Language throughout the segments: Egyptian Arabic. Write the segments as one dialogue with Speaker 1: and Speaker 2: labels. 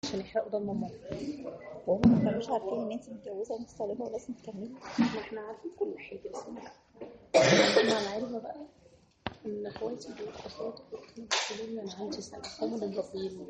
Speaker 1: عشان يحرقوا دم ماما
Speaker 2: وهم ما كانوش عارفين ان انت متجوزه وانت طالبه ولازم تكملي
Speaker 1: ما احنا عارفين كل حاجه بس احنا على علم بقى ان اخواتي دول اخواتي دول كانوا بيقولوا لي انا عندي سنه هم اللي مربيني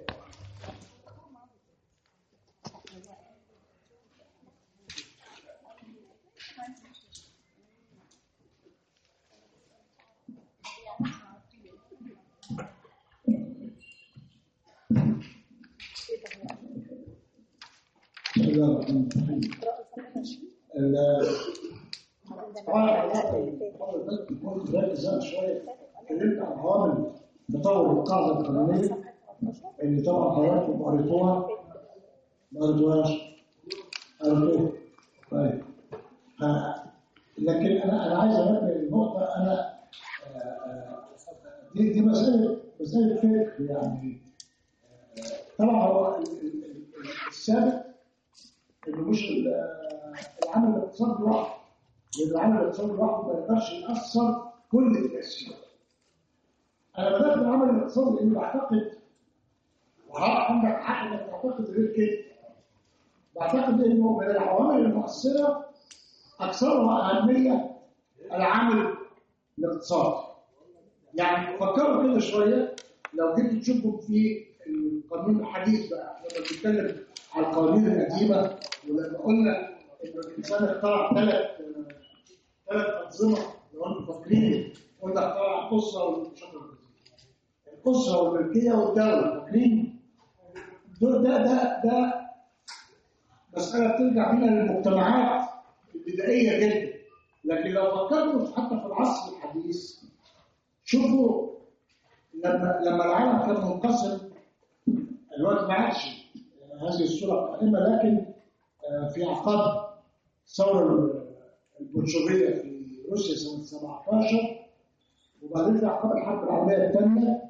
Speaker 3: بسم الله الرحمن الرحيم. ال- طبعا كنت ركز أنا شويه اتكلمت عن عوامل تطور القاعده القانونيه اللي طبعا حضراتكم قريتوها ما قريتوهاش قريتوها طيب ف- لكن انا انا عايز انبه النقطه انا آه، آه، دي دي مساله مساله فكر يعني آه، طبعا هو ال- ال- ال- الثابت انه مش ال- العمل الاقتصادي لوحده لان العمل الاقتصادي لوحده ما يقدرش ياثر كل التاثيرات. انا بدات بالعمل الاقتصادي لاني بعتقد وحضرتك عندك حق انك تعتقد غير كده. بعتقد انه من العوامل المؤثره اكثرها اهميه العامل الاقتصادي. يعني فكروا كده شويه لو جيتوا تشوفوا في القانون الحديث بقى لما بنتكلم على القوانين القديمه ولما قلنا ان الانسان اخترع ثلاث ثلاث انظمه لو انتم فاكرين قلنا اخترع الاسره والشكر الاسره والملكيه والدوله فاكرين؟ دول ده ده ده مساله بترجع بينا للمجتمعات البدائيه جدا لكن لو فكرتوا حتى في العصر الحديث شوفوا لما لما العالم كان منقسم الوقت ما عادش هذه الصوره قائمه لكن آه، في عقاب الثوره البولشوفيه في روسيا سنه 17 وبعدين في عقاب الحرب العالميه الثانيه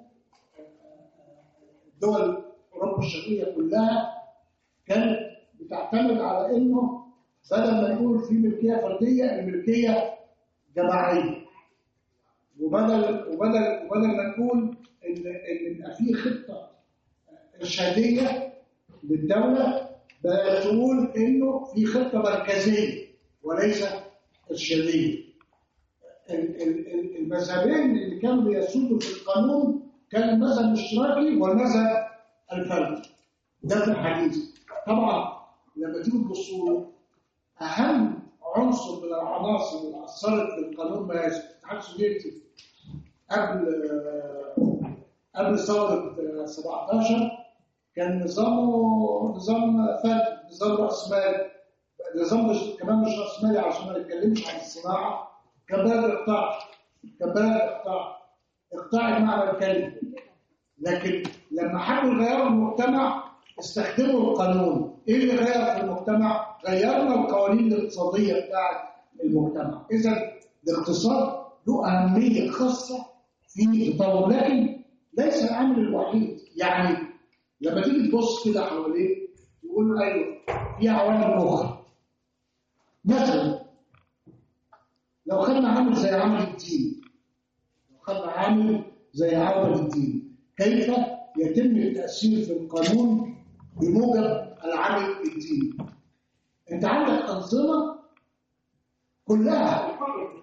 Speaker 3: دول اوروبا الشرقيه كلها كانت بتعتمد على انه بدل ما نقول في ملكيه فرديه الملكيه جماعيه وبدل وبدل وبدل ما نقول ان ان يبقى في خطه ارشاديه للدوله بقت تقول انه في خطه مركزيه وليس ارشاديه ال- ال- ال- المذهبين اللي كانوا بيسودوا في القانون كان المذهب الاشتراكي والمذهب الفردي ده في الحديث طبعا لما تيجي تبصوا له اهم عنصر من العناصر اللي اثرت في القانون ما الاتحاد السوفيتي قبل قبل ثوره 17 كان نظامه نظام فردي نظام راسمالي نظام مش كمان مش راسمالي عشان ما نتكلمش عن الصناعه كان بلد اقطاع كان بلد اقطاع اقطاع المعنى الكلمه لكن لما حبوا يغيروا المجتمع استخدموا القانون ايه اللي غير في المجتمع غيرنا القوانين الاقتصاديه بتاعه المجتمع اذا الاقتصاد له اهميه خاصه في التطور لكن ليس العامل الوحيد يعني لما تيجي تبص كده حواليك تقول ايوه في عوامل اخرى مثلا لو خدنا عامل زي عامل الدين لو خدنا عامل زي عامل الدين كيف يتم التأثير في القانون بموجب العامل الديني انت عندك أنظمة كلها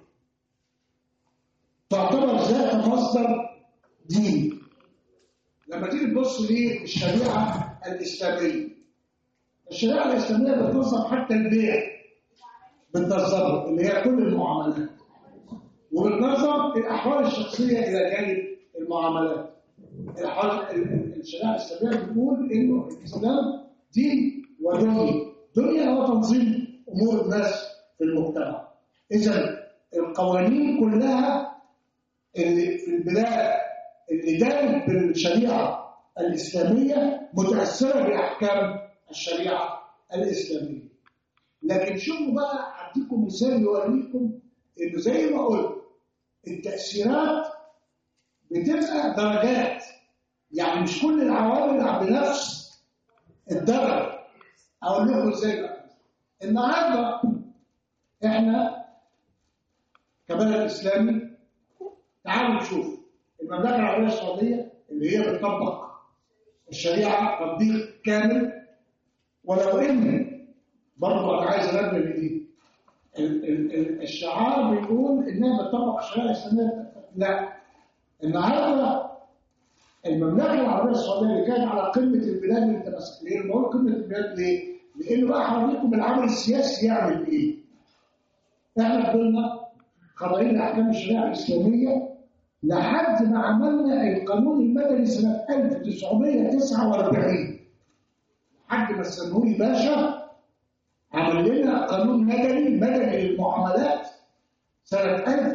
Speaker 3: تعتبر ذات مصدر ديني لما تيجي تبص للشريعة الإسلامية الشريعة الإسلامية بتنظم حتى البيع بتنظمه اللي هي كل المعاملات وبتنظم الأحوال الشخصية إلى جانب المعاملات الأحوال ال- ال- الشريعة الإسلامية بتقول إنه الإسلام دين ودنيا دنيا هو تنظيم أمور الناس في المجتمع إذا القوانين كلها اللي في البلاد اللي دارت بالشريعة الإسلامية متأثرة بأحكام الشريعة الإسلامية لكن شوفوا بقى هديكم مثال يوريكم إنه زي ما قلت التأثيرات بتبقى درجات يعني مش كل العوامل بنفس الدرجة أقول لكم إزاي بقى النهارده إحنا كبلد إسلامي تعالوا نشوف المملكة العربية السعودية اللي هي بتطبق الشريعة تطبيق كامل ولو إن برضه أنا عايز أنبه لدي ال- ال- ال- الشعار بيقول إنها بتطبق الشريعة الإسلامية لا النهارده المملكة العربية السعودية اللي كانت على قمة البلاد اللي انت ماسك ليه؟ بقول قمة البلاد ليه؟ لأنه بقى حواليكم العمل السياسي يعمل إيه؟ احنا فضلنا خاضعين لأحكام الشريعة الإسلامية لحد ما عملنا القانون المدني سنة 1949 لحد ما السنهوري باشا عمل لنا قانون مدني مدني للمعاملات سنة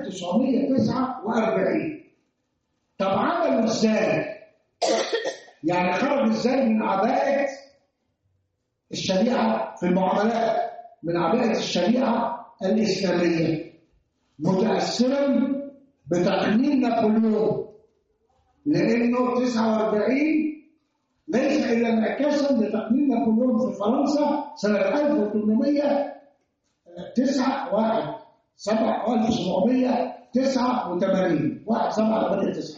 Speaker 3: 1949 طب عملوا ازاي؟ يعني خرج ازاي من عباءة الشريعة في المعاملات من عباءة الشريعة الإسلامية متأثرا بتقنين نابليون لأنه 49 ليس إلا انعكاسا لتقنين نابليون في فرنسا سنة 1809 واحد سبعة 1789 واحد سبعة ثمانية تسعة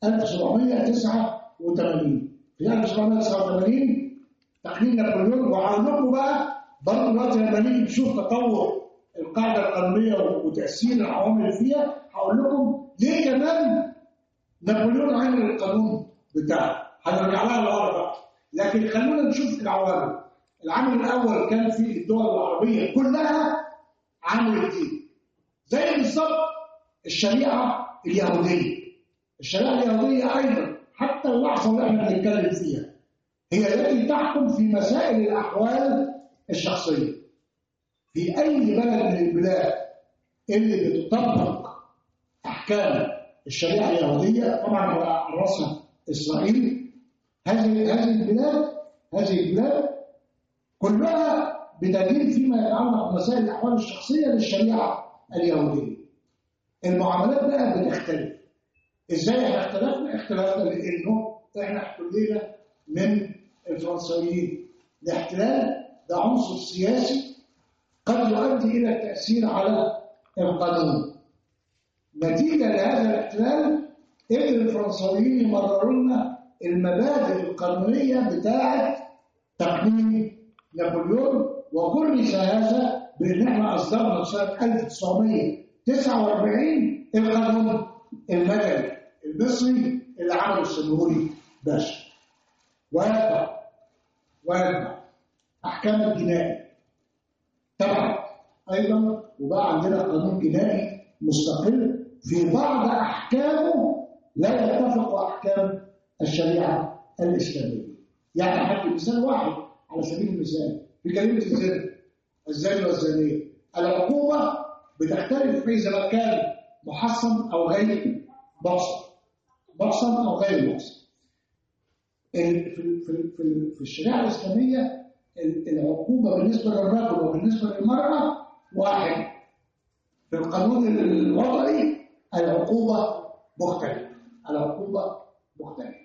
Speaker 3: 1789 في 1789 تقنين نابليون وهقول لكم بقى برضه دلوقتي لما نيجي نشوف تطور القاعدة القانونية وتأثير العوامل فيها هقول لكم ليه كمان نابليون عمل القانون بتاعه هنرجع لها لورا بقى لكن خلونا نشوف العوامل العامل الأول كان في الدول العربية كلها عامل جديد زي بالظبط الشريعة اليهودية الشريعة اليهودية أيضا حتى اللحظة اللي احنا بنتكلم فيها هي التي تحكم في مسائل الأحوال الشخصية في أي بلد من البلاد اللي بتطبق أحكام الشريعة اليهودية طبعا على رأسها إسرائيل هذه هذه البلاد هذه البلاد كلها بدليل فيما يتعلق بمسائل الأحوال الشخصية للشريعة اليهودية المعاملات بقى بتختلف ازاي احنا اختلفنا اختلفنا لانه احنا احتلينا من الفرنسيين الاحتلال ده عنصر سياسي قد يؤدي الى التاثير على القانون نتيجه لهذا الاحتلال قدر الفرنسيين يمرروا لنا المبادئ القانونيه بتاعه تقنين نابليون وكرس هذا بان احنا اصدرنا في سنه 1949 القانون المدني المصري اللي عمله السنهوري باشا ويتبع ويتبع احكام الجنائي طبعا ايضا وبقى عندنا قانون جنائي مستقل في بعض احكامه لا يتفق احكام الشريعه الاسلاميه يعني حتى مثال واحد على سبيل المثال في كلمه الزنا الزاني والزانيه العقوبه بتختلف اذا ما كان محصن او غير محصن محصن او غير محصن ال- في في في في الشريعه الاسلاميه ال- العقوبه بالنسبه للرجل وبالنسبه للمراه واحد في القانون الوضعي العقوبه مختلفه العقوبه مختلفه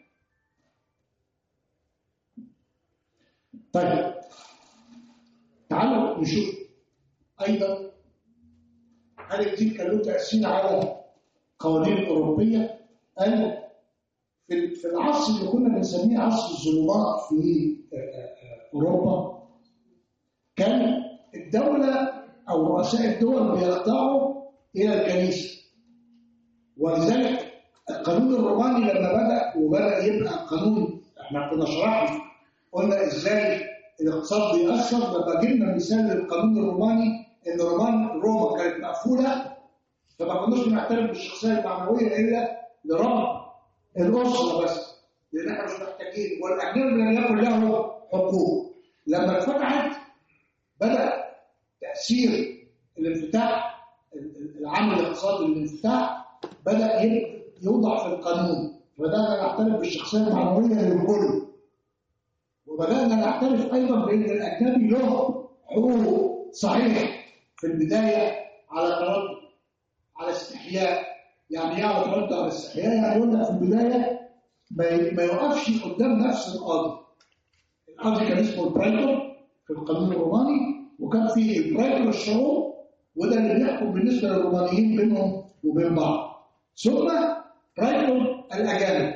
Speaker 3: طيب تعالوا نشوف ايضا هل الدين كان له تاثير على قوانين الاوروبيه؟ قال في في العصر اللي كنا بنسميه عصر الظلمات في آه، آه، اوروبا كان الدوله او رؤساء الدول بيخضعوا الى الكنيسه ولذلك القانون الروماني لما بدا وبدا يبقى قانون احنا كنا شرحنا قلنا ازاي الاقتصاد بيأثر لما جبنا مثال للقانون الروماني ان رومان روما كانت مقفوله فما كناش بنعترف بالشخصيه المعنويه الا لرب الاسره بس لان احنا مش محتاجين والاجنبي لم يكن له حقوق لما اتفتحت بدا تاثير الانفتاح العامل الاقتصادي للانفتاح بدا ي- يوضع في القانون فبدانا نعترف بالشخصيه المعنويه للكل وبدانا نعترف ايضا بان الاجنبي له حقوق صحيح في البدايه على تردد على استحياء يعني ايه على تردد على استحياء يعني يقول لك في البدايه ما ي- ما يوقفش قدام نفس القاضي القاضي كان اسمه البرايتور في القانون الروماني وكان في البرايتور الشعوب وده اللي بيحكم بالنسبه للرومانيين بينهم وبين بعض ثم برايتور الاجانب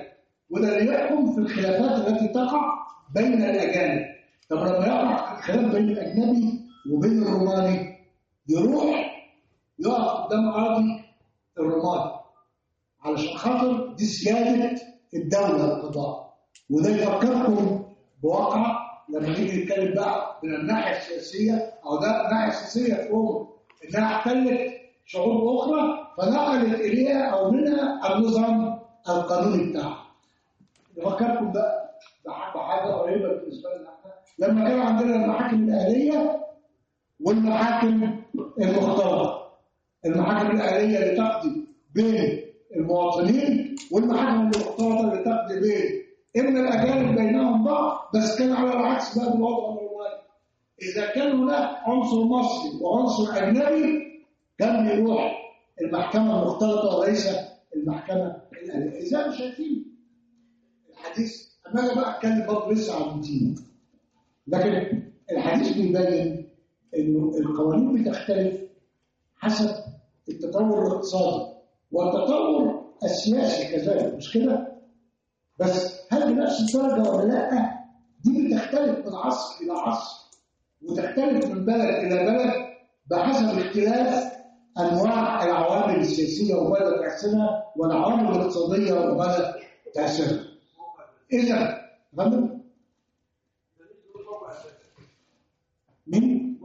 Speaker 3: وده اللي يحكم في الخلافات التي تقع بين الاجانب طب لما يقع خلاف بين الاجنبي وبين الروماني يروح يقف قدام قاضي الروماني علشان خاطر دي سياده الدوله القضاء وده يفكركم بواقع لما نيجي نتكلم بقى من الناحيه السياسيه او ده الناحيه السياسيه في روما انها احتلت شعوب اخرى فنقلت اليها او منها النظام القانوني بتاعها. نفكركم بقى بح- بحاجه قريبه بالنسبه لنا احنا لما كان عندنا المحاكم الاهليه والمحاكم المختلطه. المحاكم الاهليه اللي تقضي بين المواطنين والمحاكم المختلطه اللي تقضي بين اما الاجانب بينهم بعض بس كان على العكس بقى بالوضع الروماني. اذا كان هناك عنصر مصري وعنصر اجنبي كان بيروح المحكمه المختلطه وليس المحكمه الاهليه. اذا مش شايفين الحديث اما انا بقى اتكلم برضه لسه عن الدين لكن الحديث بيبين انه القوانين بتختلف حسب التطور الاقتصادي والتطور السياسي كذلك مش كده؟ بس هل بنفس الدرجه ولا لا؟ دي بتختلف من عصر الى عصر وتختلف من بلد الى بلد بحسب اختلاف انواع العوامل السياسيه ومدى تاثيرها والعوامل الاقتصاديه ومدى تاثيرها. اذا فندم مين؟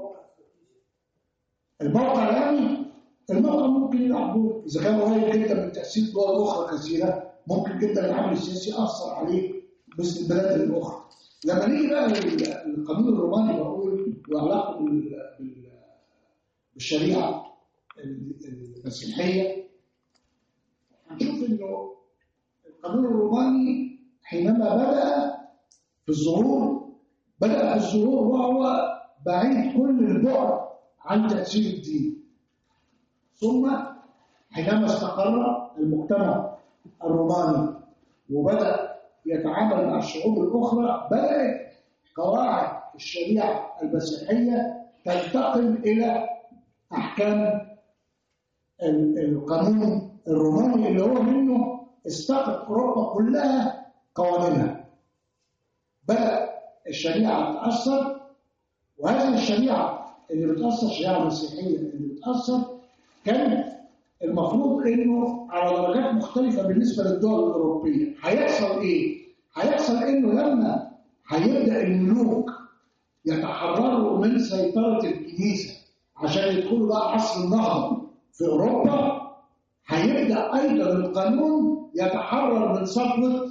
Speaker 3: الموقع يعني الموقع ممكن يلعب دور اذا كان قريب جدا من تاثير دول اخرى كثيره ممكن جدا العمل السياسي ياثر عليه مثل البلاد الاخرى لما نيجي بقى لل- للقانون الروماني بقول وعلاقته بال- بال- بالشريعه ال- المسيحيه هنشوف انه القانون الروماني حينما بدا في الظهور بدا في الظهور وهو بعيد كل البعد عن تاثير الدين ثم حينما استقر المجتمع الروماني وبدا يتعامل مع الشعوب الاخرى بدات قواعد الشريعه المسيحيه تنتقل الى احكام ال- القانون الروماني اللي هو منه استقت اوروبا كلها قوانينها بدا الشريعه تاثر وهذه الشريعه اللي بتاثر الشريعه المسيحيه اللي بتاثر كان المفروض انه على درجات مختلفه بالنسبه للدول الاوروبيه هيحصل ايه هيحصل انه لما هيبدا الملوك يتحرروا من سيطره الكنيسه عشان يدخلوا بقى عصر النهضه في اوروبا هيبدا ايضا القانون يتحرر من سطوه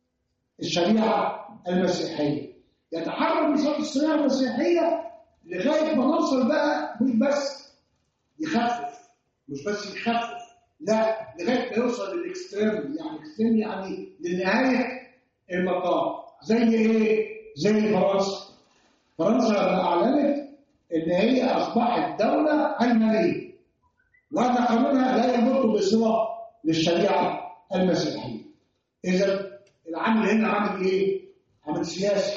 Speaker 3: الشريعه المسيحيه يتحرر من سطوه الشريعه المسيحيه لغايه ما نوصل بقى مش بس يخفف مش بس يخفف لا لغايه ما يوصل للاكستريم يعني اكستريم يعني لنهايه المطاف زي ايه؟ زي فرنسا فرنسا لما اعلنت ان هي اصبحت دوله علمانيه وان قانونها لا يمت بصله للشريعه المسيحيه اذا العمل هنا عامل ايه؟ عمل سياسي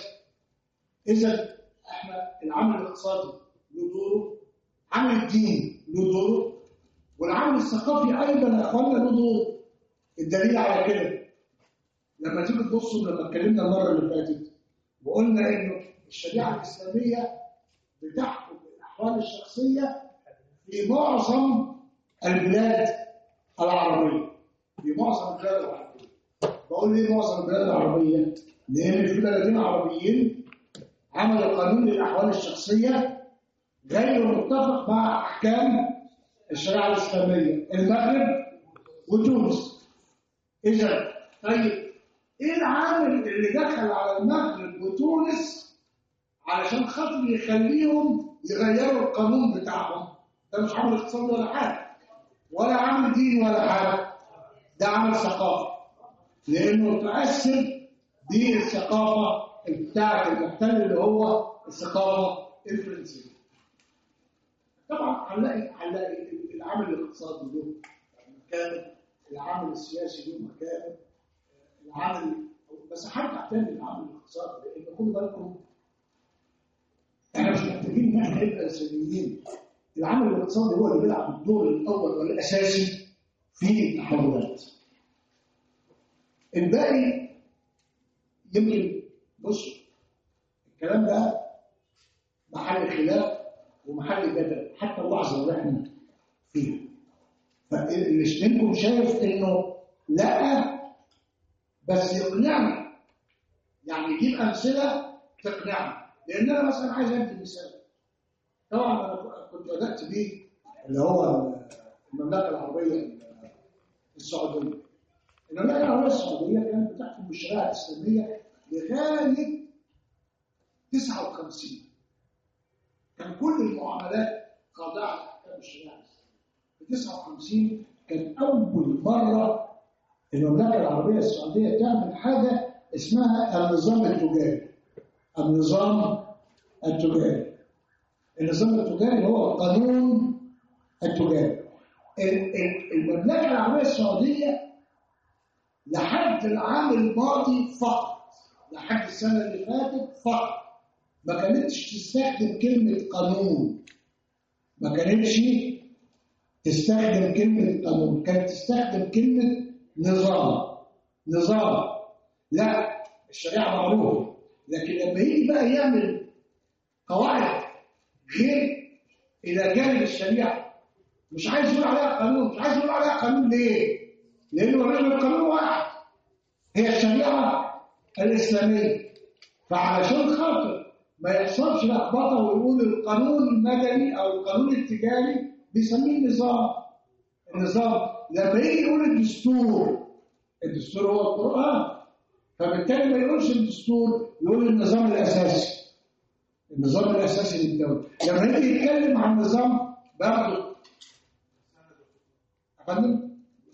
Speaker 3: اذا احنا العمل الاقتصادي له دوره عمل الدين له دوره والعمل الثقافي ايضا يا اخوانا له دور الدليل على كده لما تيجي تبصوا لما اتكلمنا المره اللي فاتت وقلنا انه الشريعه الاسلاميه بتحكم الاحوال الشخصيه في معظم البلاد العربيه في معظم البلاد العربيه بقول ليه معظم البلاد العربيه؟ لان في بلدين عربيين عملوا قانون للاحوال الشخصيه غير متفق مع احكام الشريعه الاسلاميه المغرب وتونس اذا طيب ايه العامل اللي دخل على المغرب وتونس علشان خاطر يخليهم يغيروا القانون بتاعهم ده مش عامل اقتصادي ولا حاجه ولا عامل ديني ولا حاجه ده عامل ثقافه لانه تاثر بالثقافه بتاعه المحتل اللي هو الثقافه الفرنسيه طبعا هنلاقي هنلاقي العامل الاقتصادي له مكانه العامل السياسي له مكانه العامل بس هرجع تاني للعامل الاقتصادي لان خدوا بالكم احنا مش محتاجين ان احنا نبقى سلميين العامل الاقتصادي هو اللي بيلعب الدور الاول والاساسي في التحولات الباقي يمكن بص الكلام ده محل خلاف ومحل جدل حتى اللحظه اللي احنا فيها فاللي منكم شايف انه لا بس يقنعنا يعني يجيب امثله تقنعنا لان انا مثلا عايز ادي مثال طبعا انا كنت بدات بيه اللي هو المملكه العربيه السعوديه المملكه العربيه السعوديه كانت بتحكم بالشريعه الاسلاميه لغايه 59 كان كل المعاملات خاضعه لاحكام الشريعه الاسلاميه في 59 كان اول مره المملكه العربيه السعوديه تعمل حاجه اسمها النظام التجاري النظام التجاري النظام التجاري هو القانون التجاري ال- ال- المملكه العربيه السعوديه لحد العام الماضي فقط لحد السنه اللي فاتت فقط ما كانتش تستخدم كلمه قانون ما كانتش تستخدم كلمه قانون كانت تستخدم كلمه نظام نظام لا الشريعه معروفه لكن لما يجي بقى يعمل قواعد غير الى جانب الشريعه مش عايز يقول عليها قانون مش عايز يقول عليها قانون ليه؟ لانه الرجل القانون واحد هي الشريعه الاسلاميه فعلشان خاطر ما يحصلش لخبطه ويقول القانون المدني او القانون التجاري بيسميه نظام النظام لما يجي يقول الدستور الدستور هو القران فبالتالي ما يقولش الدستور يقول النظام الاساسي النظام الاساسي للدوله لما يجي يتكلم عن نظام برضه أفندم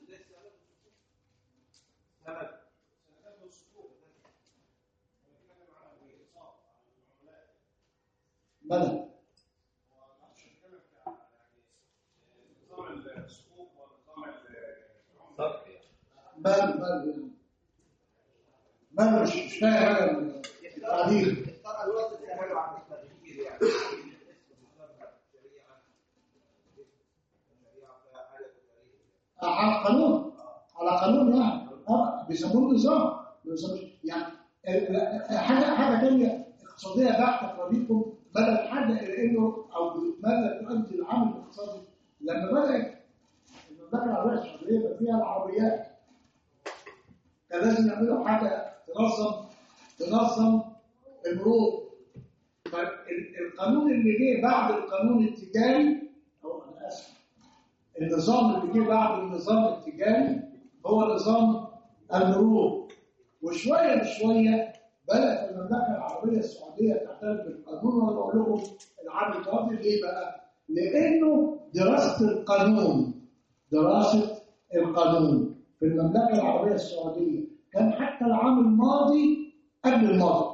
Speaker 3: ماذا؟ مال مال مال مش مش فاهم انا التعديل على قانون على قانون يعني اه بيسموه نظام نظام يعني ال- ال- حاجه حاجه ثانيه اقتصاديه بحته توريكم مدى الحاجه الى انه او ماذا تؤدي العمل الاقتصادي لما بدات المملكه العربيه السعوديه يبقى فيها العربيات كان لازم يعملوا حاجه تنظم تنظم المرور فالقانون اللي جه بعد القانون التجاري او انا اسف النظام اللي جه بعد النظام التجاري هو نظام المرور وشويه بشويه بدات المملكه العربيه السعوديه تعترف بالقانون وانا بقول لكم العام الماضي ليه بقى؟ لانه دراسه القانون دراسه القانون في المملكه العربيه السعوديه كان حتى العام الماضي قبل الماضي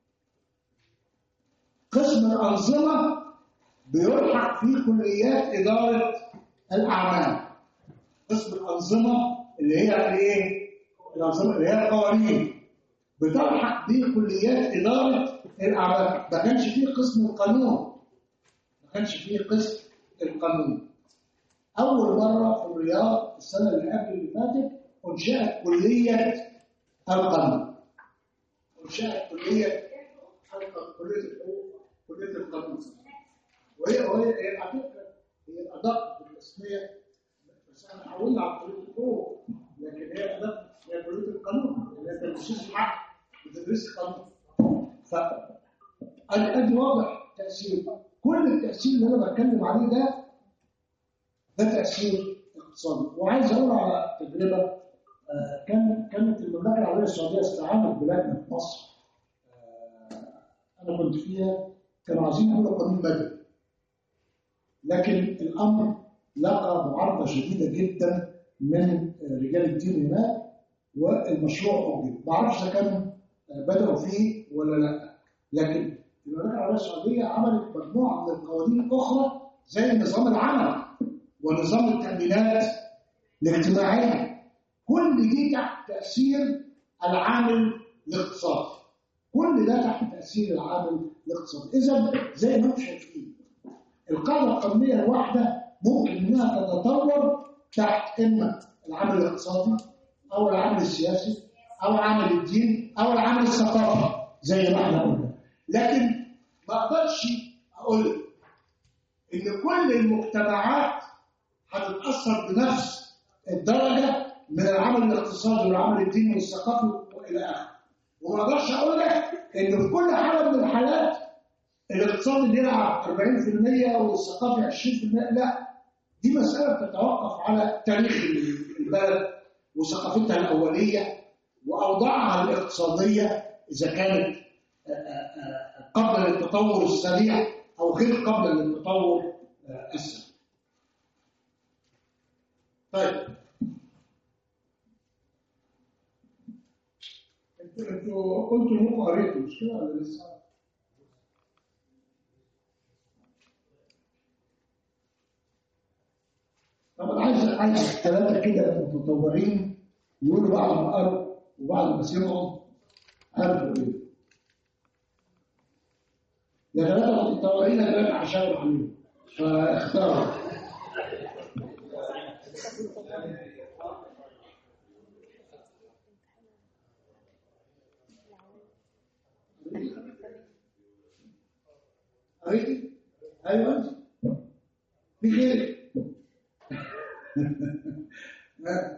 Speaker 3: قسم الانظمه بيلحق في كليات اداره الاعمال قسم الانظمه اللي هي الايه الانظمه اللي هي القوانين بتلحق بكليات اداره الاعمال ما كانش فيه قسم القانون ما كانش فيه قسم القانون اول مره في الرياض السنه اللي قبل اللي فاتت انشات كليه القانون انشات كليه كليه الحقوق كليه القانون وهي وهي هي على فكره هي الادق في التسميه بس احنا حولنا على كليه الحقوق لكن هي ادق هي كليه القانون اللي هي تدريس الحق بتدريس القانون ف ادي واضح تاثير كل التاثير اللي انا بتكلم عليه ده ده تاثير اقتصادي وعايز اقول على تجربه آه، كان كانت المملكه العربيه السعوديه استعانت بلادنا في مصر آه، انا كنت فيها كانوا عايزين يعملوا قانون مدني لكن الامر لقى معارضه شديده جدا من رجال الدين هناك والمشروع اوجد ما اعرفش اذا كانوا بداوا فيه ولا لا لكن المملكه العربيه السعوديه عملت مجموعه من القوانين الاخرى زي نظام العمل ونظام التامينات الاجتماعيه كل دي تحت تاثير العامل الاقتصادي كل ده تحت تاثير العامل الاقتصادي اذا زي ما انتم شايفين القاعده القانونيه الواحده ممكن انها تتطور تحت اما العامل الاقتصادي او العامل السياسي او العمل الدين او العمل الثقافي زي ما احنا قلنا لكن ما اقدرش اقول ان كل المجتمعات هتتاثر بنفس الدرجه من العمل الاقتصادي والعمل الديني والثقافي والى اخره وما اقدرش اقول لك ان في كل حاله من الحالات الاقتصاد بيلعب 40% والثقافي 20% لا دي مساله بتتوقف على تاريخ البلد وثقافتها الاوليه واوضاعها الاقتصاديه اذا كانت آه، آه، آه، قبل التطور السريع او غير قبل التطور آه، السريع. طيب انتوا انتوا قلتوا انكم قريتوا مش كده ولا لسه؟ طب انا عايز عايز ثلاثه كده متطوعين يقولوا بعد ما قروا وبعد ما سمعوا عرفوا ايه؟ يا ثلاثه متطوعين يا ثلاثه هشاور عليهم فاختاروا قريتي؟ ايوه انت في غيرك ها؟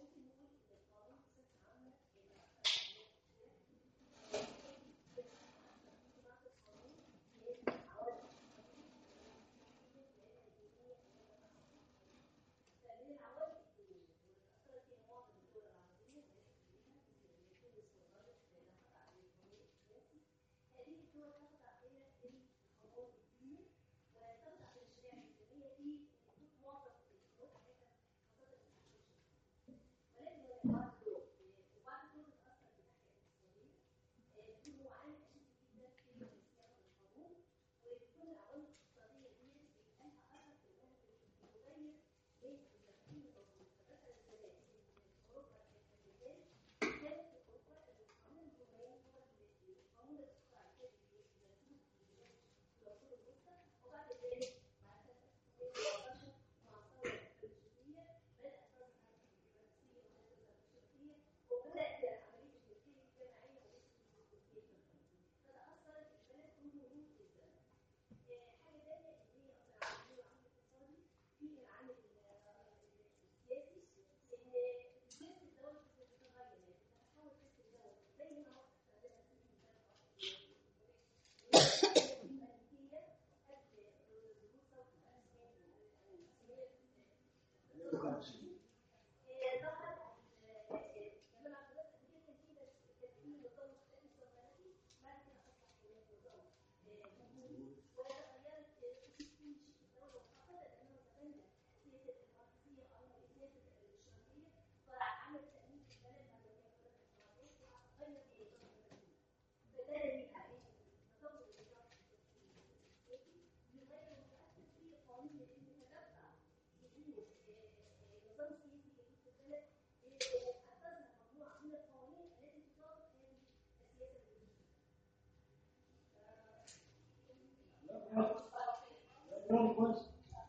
Speaker 3: برافو كويس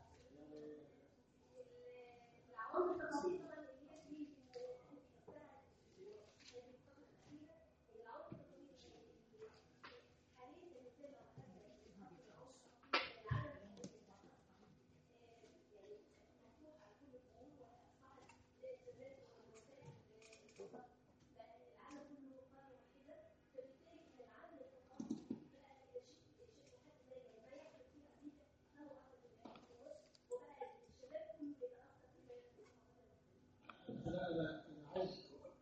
Speaker 3: لا لا انا عايز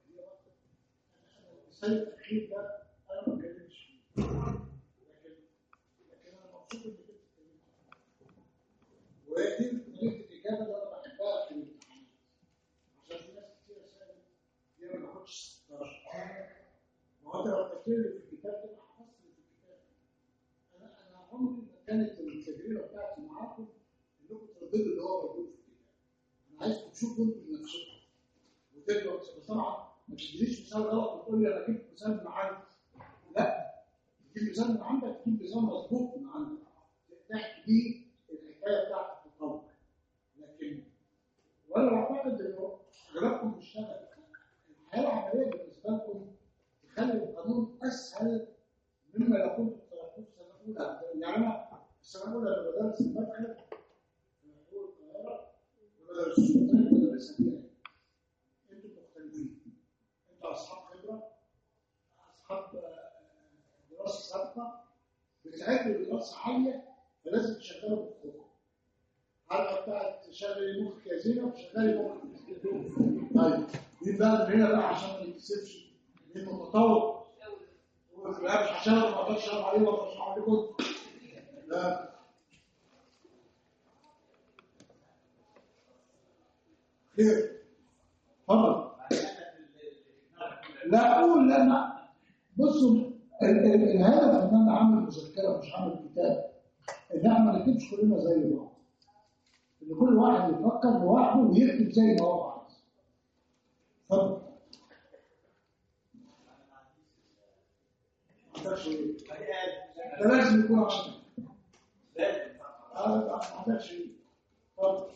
Speaker 3: السنه الاخير ده انا ما اتكلمتش فيه لكن لكن انا مبسوط انك انت اتكلمت فيه. وهي دي طريقه الاجابه اللي انا بحبها في الامتحانات عشان في ناس كتير سالت ليه ما باخدش 16 ما هو انت لو كتبت لي في الكتاب تبقى حفظت لي في الكتاب انا انا عمري ما كانت التجربه بتاعتي معاكم انكم ترددوا اللي هو موجود في الكتاب انا عايزكم تشوفوا انتوا بنفسكم وتبقى بس طبعا ما تدينيش مثال غلط وتقول لي انا جبت مثال من عندي لا تجيب مثال من عندك تجيب مثال مظبوط من عندك تحكي بيه الحكايه بتاعت التطور لكن وانا بعتقد انه اغلبكم بيشتغل الحياه العمليه بالنسبه لكم اسهل مما لو كنت في السنه الاولى يعني انا السنه الاولى لما بدرس المدخل في حقوق القاهره وبدرس السلطان بدرسها فيها انتوا مختلفين انتوا اصحاب خبره اصحاب آه، دراسه سابقه بتعدوا دراسه عاليه فلازم تشغلوا مخكم عارفه بتاعت شغلي مخك يا زينب شغلي مخك طيب مين بقى من هنا بقى عشان ما نكسبش مين متطور هو في الآخر مش عشان انا ما اقدرش اشرب عليه ولا اشرب عليكم لا خير اتفضل لا اقول لا ما بصوا ال- ال- الهدف ان انا اعمل مذكره مش عامل كتاب ان احنا ما نكتبش كلنا زي بعض ان كل واحد يفكر لوحده ويكتب زي ما هو عايز اتفضل ما عندكش ايه ده لازم يكون عندك اه ما عندكش ايه اتفضل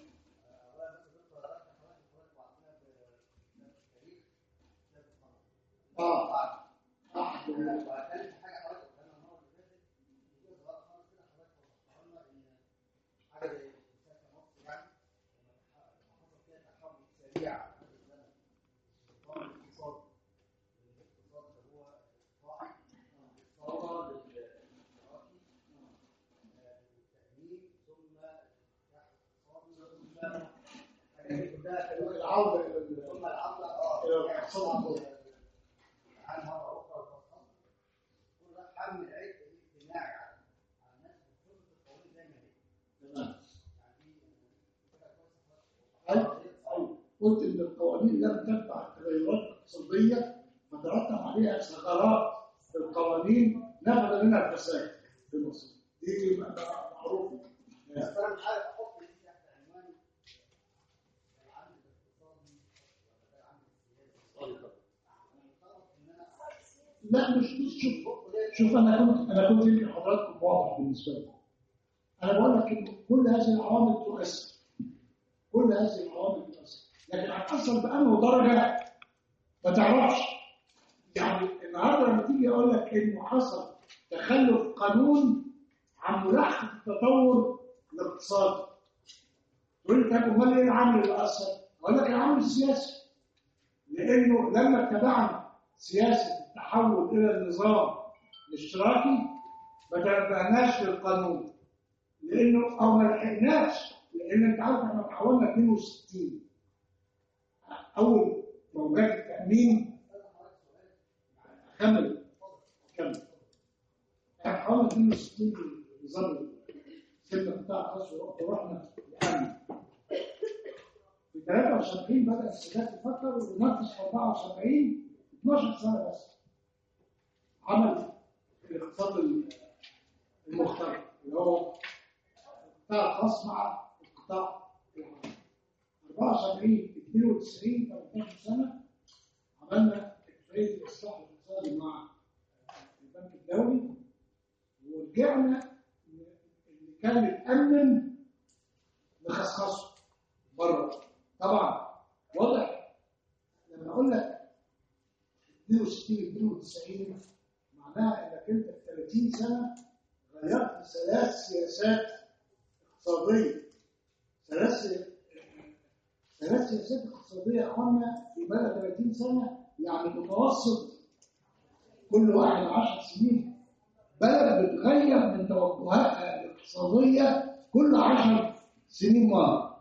Speaker 3: اه صح العوده الى ال- الى الاقتصاد الكوري. تمام أيوة، أيوة. قلت ان القوانين لم تتبع التغيرات الاقتصاديه فترتب عليها ثغرات في القوانين نبذ منها الفساد في مصر دي بقى معروفه لا مش مش شوف شوف انا كنت انا كنت يمكن حضراتكم واضح بالنسبه لي انا بقول لك ان كل هذه العوامل تؤثر كل هذه العوامل تؤثر لكن هتاثر بانه درجه ما تعرفش يعني النهارده لما تيجي اقول لك انه حصل تخلف قانون عن ملاحقه التطور الاقتصادي تقول لي طب امال ايه العامل اللي اثر؟ اقول لك العامل السياسي لانه لما اتبعنا سياسه التحول الى النظام الاشتراكي ما تنبهناش للقانون لانه او ما لحقناش لان انت عارف احنا تحولنا 62 اول موجات التامين كمل كمل احنا تحولنا 62 نظام سيبنا بتاع خاص ورحنا الامن في 73 بدا السادات يفكر ونفذ في 74 12 سنه بس عمل الاقتصاد المختلف اللي هو القطاع الخاص مع القطاع العام 74 92 18 سنه عملنا اتفاقيه الاصلاح الاقتصادي مع البنك الدولي ورجعنا اللي كان متامن نخصخصه بره طبعا واضح لما اقول لك 62 92 معناها انك انت في 30 سنه غيرت ثلاث سياسات اقتصاديه ثلاث ثلاث سياسات اقتصاديه يا اخوانا في مدى 30 سنه يعني متوسط كل واحد 10 سنين بلد بتغير من توجهاتها الاقتصاديه كل 10 سنين مره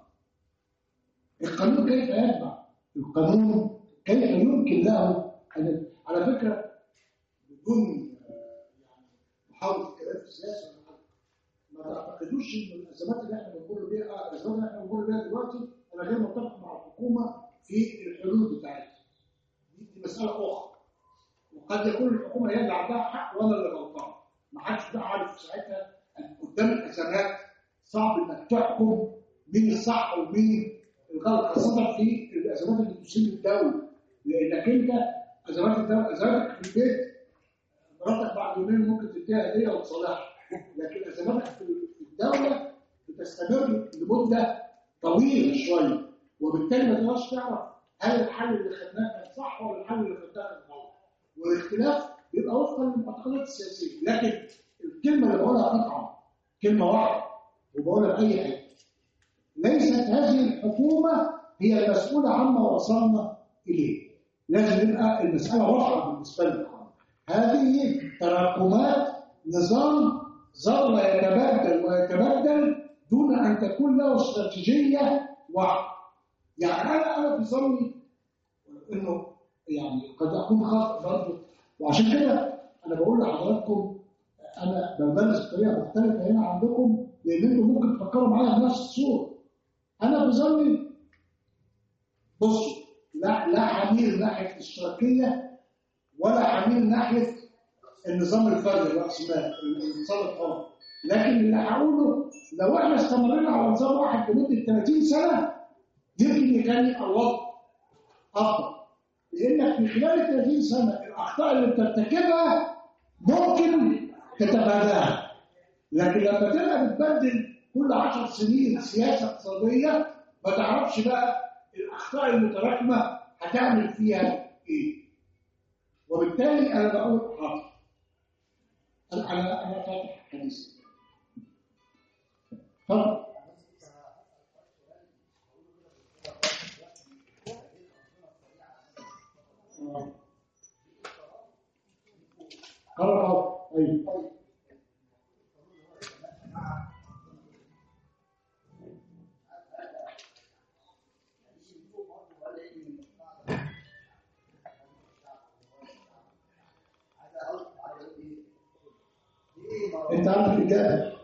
Speaker 3: القانون كيف يتبع القانون كيف يمكن له ان على فكره بدون آه، يعني محاوله الكلام في السياسه ولا حاجه ما تعتقدوش ان الازمات اللي احنا بنمر بيها آه، الازمات اللي احنا بنمر بيها دلوقتي انا غير متفق مع الحكومه في الحلول بتاعتها دي, دي مساله اخرى وقد يكون الحكومه هي اللي عندها حق وانا اللي غلطان ما حدش بقى عارف ساعتها أن قدام الازمات صعب انك تحكم مين الصح ومين الغلط خاصه في الازمات اللي تصيب الدوله لانك انت ازمات الدوله ازماتك في البيت مراتك بعد يومين ممكن تديها هديه وتصالحها لكن ازماتك في الدوله بتستمر لمده طويله شويه وبالتالي ما تقدرش تعرف هل الحل اللي خدناه كان صح ولا الحل اللي خدناه كان غلط والاختلاف يبقى وفقا للمعتقدات السياسيه لكن الكلمه اللي بقولها قطعا كلمه واحده وبقولها باي حاجه ليست هذه الحكومه هي المسؤوله عما وصلنا اليه لازم يبقى المساله واضحه بالنسبه لنا هذه تراكمات نظام ظل يتبدل ويتبدل دون ان تكون له استراتيجيه واحده يعني انا انا في ظني انه يعني قد اكون خاطئ برضه وعشان كده انا بقول لحضراتكم انا بدرس بطريقه مختلفه هنا عندكم لان انتم ممكن تفكروا معايا بنفس الصوره انا في ظني بصوا لا لا حميل ناحيه الاشتراكيه ولا حميل ناحيه النظام الفردي الراسمالي النظام الحر لكن اللي هقوله لو احنا استمرينا على نظام واحد لمده 30 سنه يمكن كان يبقى الوضع افضل لانك في خلال ال 30 سنه الاخطاء اللي بترتكبها ممكن تتفاداها لكن لما تبقى بتبدل كل 10 سنين سياسه اقتصاديه ما تعرفش بقى الاخطاء المتراكمه هتعمل فيها ايه وبالتالي انا بقول حاضر انا انا انا فاتح حديث اتفضل قرر ايوه انت عارف الاجابه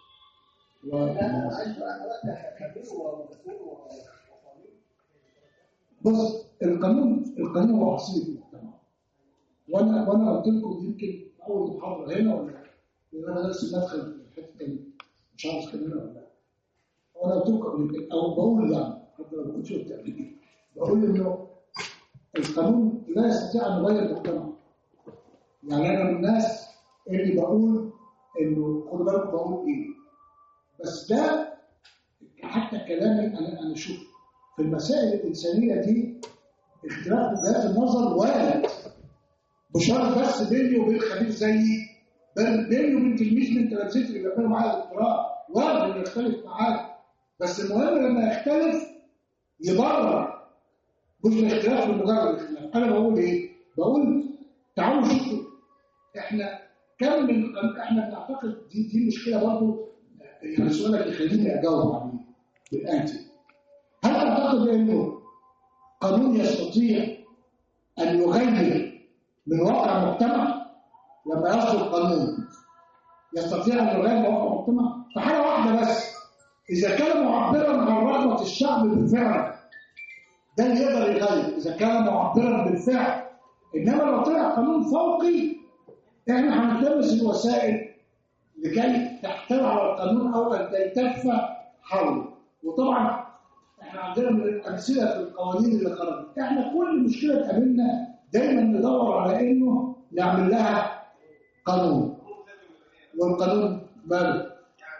Speaker 3: بص القانون القانون هو حصيله المجتمع وانا وانا قلت لكم يمكن في اول محاضره هنا ولا لان انا نفسي بدخل في الحته دي مش عارف كمان ولا لا وانا قلت لكم قبل كده او بقول يعني حتى لو كنت شفت قبل كده بقول انه القانون لا يستطيع ان يغير المجتمع يعني انا من الناس اللي بقول انه خدوا بالكم بقول ايه بس ده حتى كلامي انا انا شوف في المسائل الانسانيه دي اختلاف وجهات النظر وارد مش شرط بس بيني وبين خبير زيي بل بيني وبين تلميذ من تلامذتي اللي بيعملوا معايا دكتوراه وارد انه يختلف معايا بس المهم لما يختلف يبرر مش الاختلاف لمجرد الاختلاف انا بقول ايه؟ بقول تعالوا شوفوا احنا كم من احنا بنعتقد دي دي مشكله برضه يعني سؤالك يخليني اجاوب عليه بالاتي هل تعتقد انه قانون يستطيع ان يغير من واقع مجتمع لما يصدر قانون يستطيع ان يغير من واقع مجتمع في حاله واحده بس اذا كان معبرا عن رغبه الشعب بالفعل ده اللي يقدر يغير اذا كان معبرا بالفعل انما لو طلع قانون فوقي احنا هنلتمس الوسائل لكي تحتوي على القانون او ان تلتف حوله وطبعا احنا عندنا من الامثله في القوانين اللي خرجت احنا كل مشكله تقابلنا دايما ندور على انه نعمل لها قانون والقانون ماله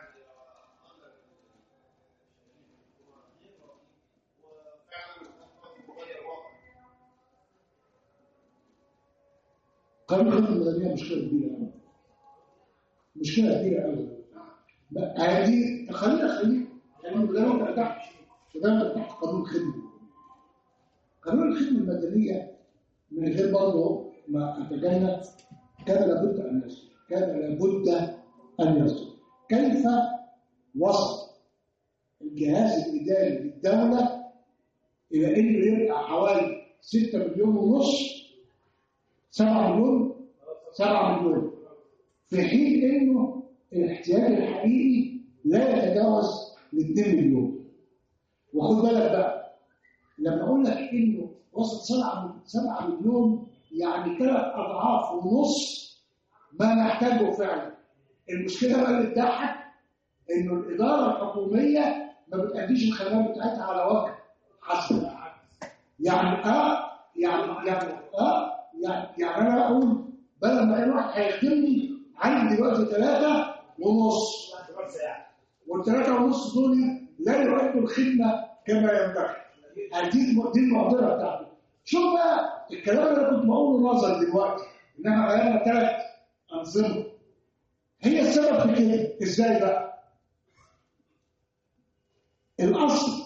Speaker 3: قانون الخدمه المدنيه مشكله كبيره قوي مشكله كبيره قوي هذه خلينا خلينا يعني ده ما ارتحتش وده ما ارتحت قانون الخدمه قانون الخدمه المدنيه من غير برضه ما اتجنب كان لابد ان يصدر كان لابد ان يصدر كيف وصل الجهاز الاداري للدوله الى انه يبقى حوالي 6 مليون ونص 7 مليون 7 مليون في حين انه الاحتياج الحقيقي لا يتجاوز ال 2 مليون وخد بالك بقى لما اقول لك انه وصل 7 7 مليون يعني ثلاث اضعاف ونص ما نحتاجه فعلا المشكله بقى اللي بتضحك انه الاداره الحكوميه ما بتأديش الخدمات بتاعتها على وجه حسن يعني اه يعني يعني اه يعني يعني انا اقول بدل ما اي واحد هيخدمني عندي دلوقتي ثلاثه ونص والثلاثه ونص دول لا يؤدوا الخدمه كما ينبغي دي دي المعضله بتاعته شوف بقى الكلام اللي انا كنت بقوله نظري دلوقتي انما غيرنا ثلاث انظمه هي السبب في كده ازاي بقى؟ الاصل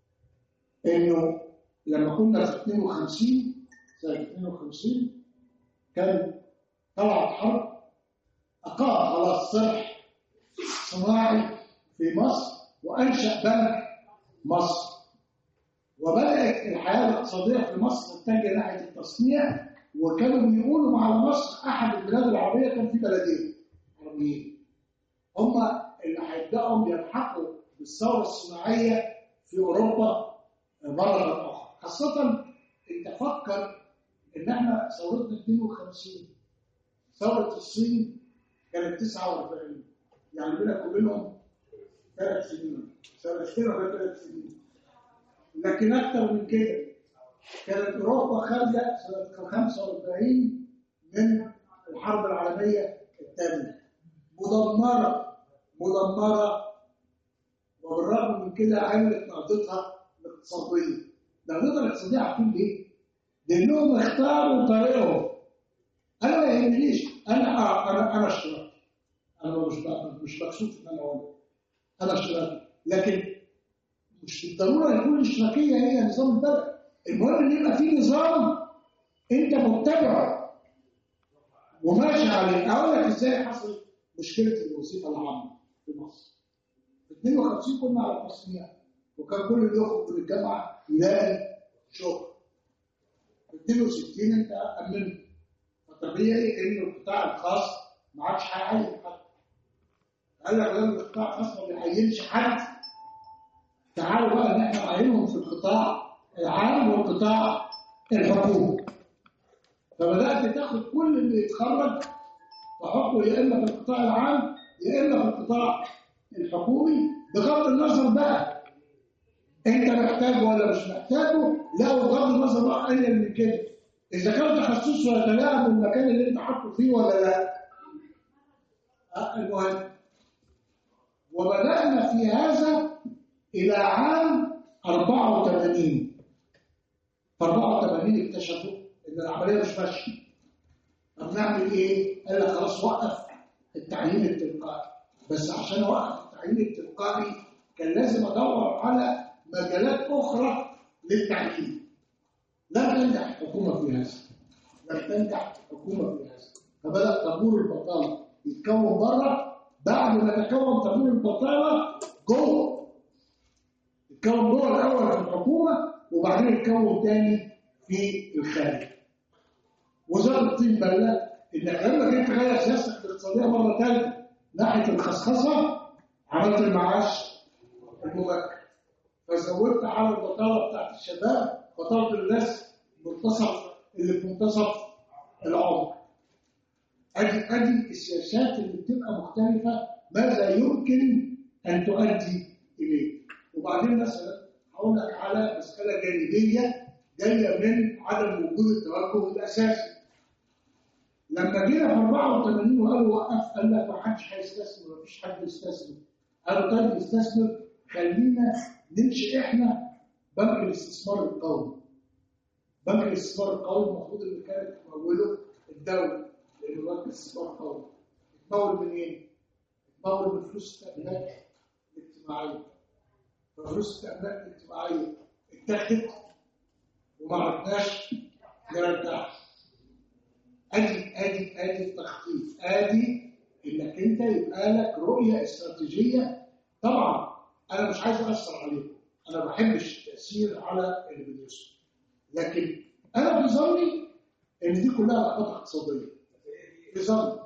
Speaker 3: انه لما كنا في 52 سنه 52 كان طلعت حرب اقام خلاص صرح صناعي في مصر وانشا بنك مصر وبدات الحياه الاقتصاديه في مصر تتجه ناحيه التصنيع وكانوا بيقولوا على مصر احد البلاد العربيه كان في بلدين عربيين هم اللي هيبداوا يلحقوا بالثوره الصناعيه في اوروبا مره اخرى خاصه انت فكر ان احنا ثورتنا 52 ثوره الصين كانت 49 يعني بينك وبينهم ثلاث سنين سنتين ولا ثلاث سنين لكن اكثر من كده كانت اوروبا خارجه سنه 45 من الحرب العالميه الثانيه مدمره مدمره وبالرغم من كده عملت نهضتها الاقتصاديه نهضتها الاقتصاديه عارفين ليه؟ لانهم اختاروا طريقهم انا ما يهمنيش انا آه انا انا اشتراك انا مش بقى- مش مكسوف ان انا اقول انا اشتراك لكن مش بالضروره يكون الاشتراكيه هي نظام البلد المهم ان يبقى في نظام انت متبعه وماشي عليه اقول لك ازاي حصلت مشكله الوظيفه العامه في مصر في 52 كنا على التصنيع وكان كل اللي يخرج من الجامعه يلاقي شغل في 62 انت امنت فطبيعي ان القطاع الخاص ما عادش هيعين حد قال لك لما القطاع الخاص ما بيعينش حد تعالوا بقى ان احنا نعينهم في القطاع العام والقطاع الحكومي فبدات تاخد كل اللي يتخرج تحطه يا اما في القطاع العام يا اما في القطاع الحكومي بغض النظر بقى انت محتاجه ولا مش محتاجه لا بغض النظر بقى قليل من كده اذا كان تخصصه يتلاعب بالمكان اللي انت حاطه فيه ولا لا آه، المهم وبدانا في هذا الى عام 84 في 84 اكتشفوا ان العمليه مش ماشيه طب نعمل ايه؟ قال لك خلاص وقف التعيين التلقائي بس عشان اوقف التعيين التلقائي كان لازم ادور على مجالات اخرى للتعيين لم تنجح الحكومه في هذا لم تنجح الحكومه في هذا فبدا طابور البطاله يتكون بره بعد ما تكون طابور البطاله جوه يتكون جوه الاول في الحكومه وبعدين يتكون تاني في الخارج وزاره الطين بله انك لما جيت تغير سياستك الاقتصاديه مره ثالثه ناحيه الخصخصه عملت المعاش المبكر فزودت على البطاله بتاعت الشباب بطاله الناس منتصف اللي في منتصف العمر ادي ادي السياسات اللي بتبقى مختلفه ماذا يمكن ان تؤدي اليه وبعدين مثلا هقول لك على مساله جانبيه جايه من عدم وجود التوجه الاساسي لما جينا في 84 وقالوا وقف قال لك ما حدش هيستثمر ما فيش حد يستثمر قالوا طيب يستثمر خلينا ننشئ احنا بنك الاستثمار القومي بنك الاستثمار القومي المفروض اللي كانت تموله الدوله لانه بنك الاستثمار القومي يتمول من ايه؟ يتمول من فلوس التامينات الاجتماعيه فلوس التامينات الاجتماعيه اتاخدت وما عرفناش نرجعها ادي ادي ادي التخطيط ادي انك انت يبقى لك رؤيه استراتيجيه طبعا انا مش عايز اثر عليكم انا ما بحبش التاثير على اللي بيدرسوا لكن انا في ظني ان دي كلها لخبطه اقتصاديه في ظني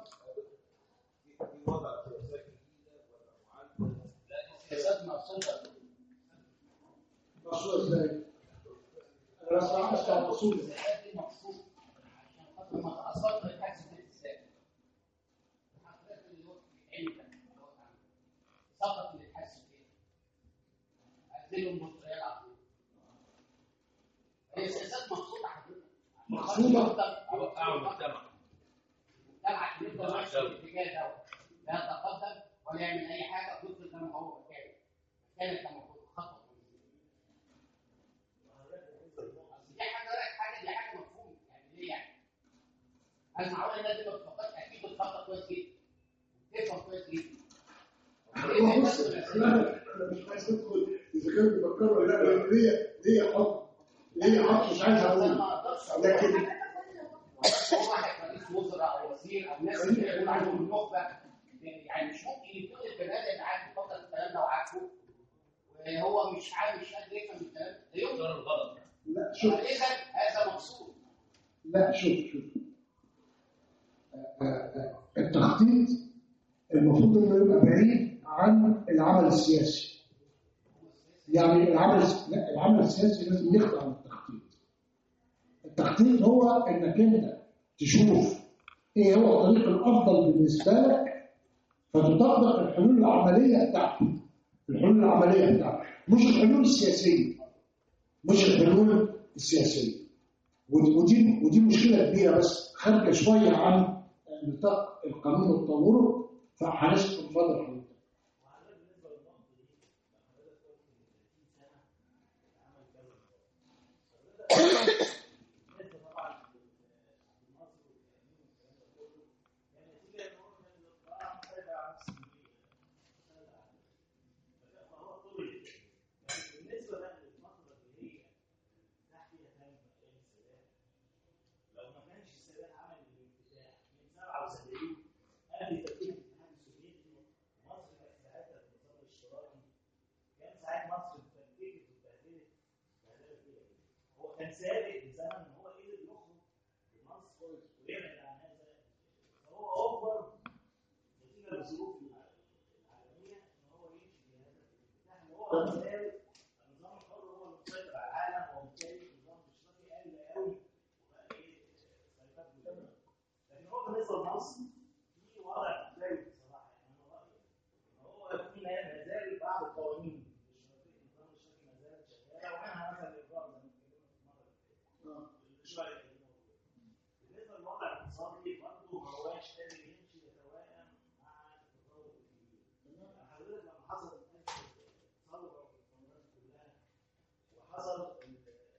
Speaker 4: سياسات مقصودة
Speaker 3: مقصود ازاي؟ انا بس عارف مقصود
Speaker 4: السياسات دي مقصودة عشان خاطر ما تأثرش الحاجز الانتساب الحاجات اللي هو في العلم ده، اللي هو اتعمل. سقط اللي اتحسن كده أديله المشتريات العقلية هي سياسات مقصودة حضرتك
Speaker 3: مقصودة.
Speaker 4: أوقعوا المجتمع المجتمع يفضل ماشي في الاتجاه ده لا يتقدم ولا يعمل أي حاجة ويفضل زي ما هو مكانه مكانك لما كنت خطوة دي حاجه حاجه دي حاجه مفهومه يعني ليه يعني؟ انا معقول الناس دي ما بتفكرش اكيد بتفكر كويس جدا تفهم كويس جدا
Speaker 3: هو بص انا أنا مش عايز ادخل اذا كانوا بيفكروا ولا لا لان ليا ليا حكم ليا حكم مش عايز
Speaker 4: انا
Speaker 3: اقول
Speaker 4: ما اقدرش اقول
Speaker 3: لكن
Speaker 4: هو واحد رئيس وزراء او وزير او ناس اللي بيقول عنهم النخبه يعني مش ممكن يكون البني ادم اللي قاعد بيفكر في الكلام ده وعارفه وهو مش عارف مش قادر يفهم الكلام ده يقدر الغلط
Speaker 3: لا شوف
Speaker 4: فاذا هذا مقصود
Speaker 3: لا شوف شوف آه، آه، التخطيط المفروض انه يبقى بعيد عن العمل السياسي يعني العمل لا العمل السياسي لازم يخضع للتخطيط التخطيط هو انك انت تشوف ايه هو الطريق الافضل بالنسبه لك فتطبق الحلول العمليه بتاعتك الحلول العمليه بتاعتك مش الحلول السياسيه مش الحلول السياسيه ودي ودي ودي مشكله كبيره بس خارجه شويه عن نطاق القانون والتطور فهنسكت بفضل حضرتك
Speaker 5: بالنسبه بقى للفتره اللي هي تحت فيها تم ايام السادات لو ما كانش السادات عمل الانفتاح من 77 قبل تفكيك الاتحاد السوفيتي مصر كانت ساعتها في النظام الاشتراكي كان ساعات مصر اتفككت واتبهدلت بهدله كبيره جدا هو كان سابق لزمن ان هو قدر يخرج بمصر ويبعد عن هذا فهو اوفر نتيجه للظروف العالميه ان هو يمشي بهذا الاتجاه اللي هو سابق النظام الحر هو اللي مسيطر على العالم وبالتالي النظام الاشتراكي قل قوي وبقى ايه خلافات كبيرة. لكن هو بالنسبه لمصر في وضع مختلف بصراحه يعني انا رايي ان هو في ما زال بعض القوانين الاشتراكيه النظام الاشتراكي ما زالت شغاله ومنها مثلا الاجراء زي ما اتكلمنا في المره اللي فاتت شويه كده بالنسبه للوضع الاقتصادي برضه ما هواش قادر يمشي يتوائم مع التطور الكبير حضرتك لما حصلت أزمة ثوره في القنوات كلها وحصل ال-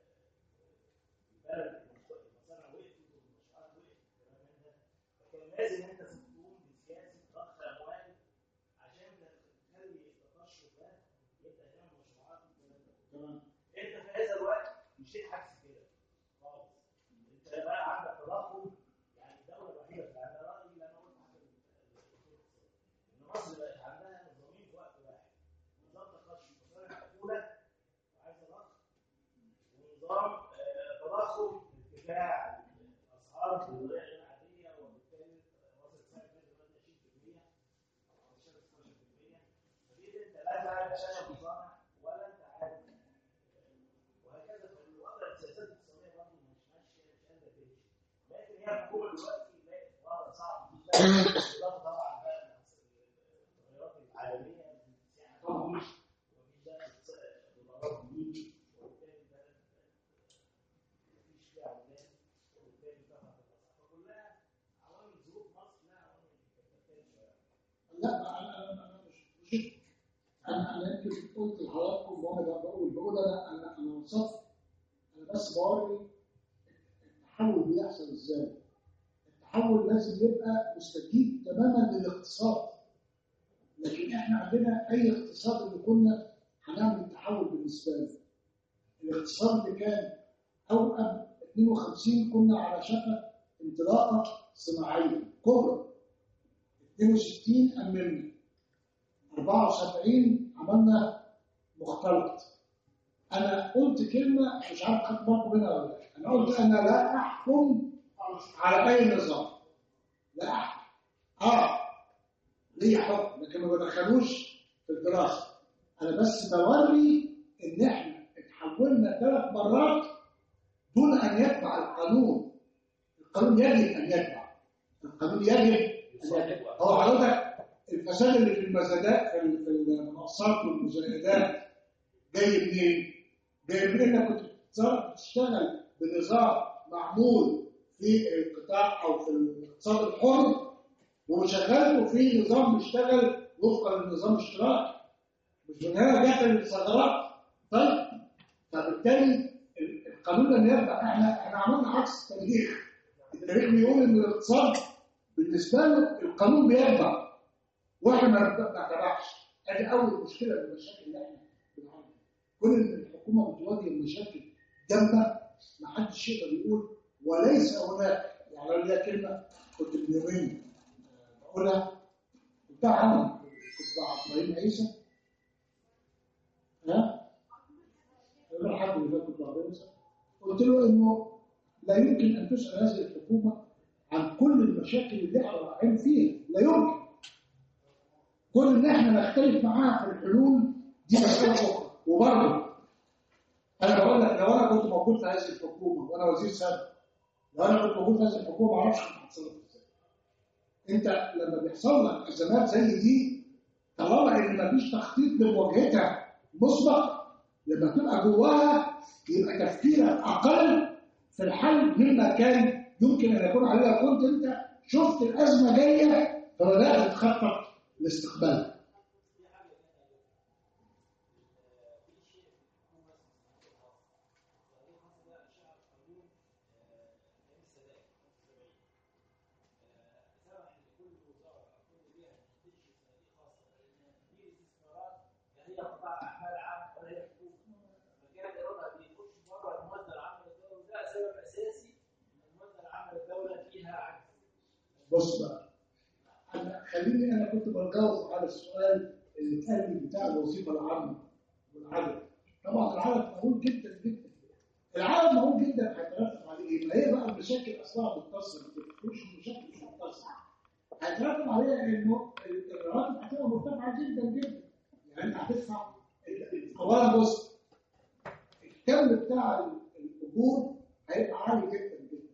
Speaker 5: البلد المصانع وقفت والمشروعات وقفت والكلام من ده فكان لازم انت تقوم بسياسه ضخ اموال عشان تخلي التقشف ده يبدا يعمل مشروعات والكلام ده
Speaker 3: تمام
Speaker 5: انت في هذا الوقت مش عكس كده خالص انت بقى عندك تضخم يعني الدوله الوحيده في على رايي اللي انا قلت حتى ان مصر بقت عندها نظامين في وقت واحد نظام تقشف مصانع مقفوله وعايزه ضخ ونظام آه، تضخم ارتفاع الاسعار بطريقه غير عاديه وبالتالي وصلت سنه دلوقتي 20% او 15 16% فدي انت لا تعرف شاشه مصانع ولا انت عارف وهكذا فالوضع السياسات الاقتصاديه برضه مش ماشيه مش قادره تمشي لكن هي الحكومه دلوقتي بقت في وضع صعب جدا بالاضافه طبعا بقى التغيرات العالميه السياحه طبعا ومفيش بقى دولارات جديد وبالتالي البلد مفيش فيها عمال وبالتالي ارتفعت الاسعار فكلها عوامل ظروف مصر لها عوامل بتختلف شويه
Speaker 3: لا انا انا انا مش مش انا انا يمكن قلت لحضراتكم وانا بقول بقول انا انا انا وصفت انا بس بوري التحول بيحصل ازاي التحول لازم يبقى مستجيب تماما للاقتصاد لكن احنا عندنا اي اقتصاد اللي كنا هنعمل تحول بالنسبه له الاقتصاد اللي كان او قبل 52 كنا على شفا انطلاقه صناعيه كبرى 62 أممنا 74 عملنا مختلط أنا قلت كلمة مش عارف خدت بالكم منها ولا لا أنا قلت أنا لا أحكم على أي نظام لا أحكم آه ليه حكم لكن ما بدخلوش في الدراسة أنا بس بوري إن إحنا اتحولنا ثلاث مرات دون أن يتبع القانون القانون يجب أن يتبع القانون يجب أن يتبع هو حضرتك الفساد اللي في المزادات في ال- في المنصات والمزايدات جاي منين؟ جاي من انك كنت بتتصرف- بتشتغل بنظام معمول في القطاع او في الاقتصاد الحر وشغلته في نظام بيشتغل وفقا للنظام الاشتراكي مش من هنا جت الثغرات طيب فبالتالي ال- القانون لم يبقى احنا احنا عملنا عكس التاريخ التاريخ بيقول ان الاقتصاد بالنسبه له القانون بيتبع واحنا ما ما نتبعش ادي اول مشكله من المشاكل اللي احنا بنعاني كل ان الحكومه بتواجه مشاكل جامده ما حدش يقدر يقول وليس هناك يعني ليا كلمه كنت من يومين آه، بقولها بتاع عمل كنت مع ابراهيم عيسى ها غير حد اللي فات كنت مع ابراهيم عيسى قلت له انه لا يمكن ان تسال هذه الحكومه عن كل المشاكل اللي احنا واقعين فيها لا يمكن كل ان احنا نختلف معاها في الحلول دي مساله اخرى وبرضه انا بقول لك لو انا كنت موجود في هذه الحكومه وانا وزير سابق لو انا كنت موجود في هذه الحكومه ما اعرفش كنت هتصرف ازاي انت لما بيحصل لك ازمات زي دي طالما ان مفيش تخطيط لمواجهتها مسبق لما تبقى جواها يبقى تفكيرك اقل في الحل مما كان يمكن ان يكون عليه لو كنت انت شفت الازمه جايه فبدات تخطط لاستقبالها
Speaker 5: هي قطاع اعمال عام ولا هي حكومه فكان ايرادها بيخش بره الموازنه العامه للدوله وده سبب اساسي ان الموازنه العامه للدوله فيها عجز
Speaker 3: بص بقى أنا خليني انا كنت بجاوب على السؤال اللي اتقال لي بتاع الوظيفه العامه والعدد طبعا العدد مهول جدا جدا العدد مهول جدا هيترتب عليه ايه؟ ما هي بقى المشاكل اصلها متصله مش مشاكل مش متصله هيترتب عليها انه الرواتب هتبقى مرتفعه جدا جدا يعني انت هتدفع اولا بص الكم بتاع الاجور هيبقى عالي جدا جدا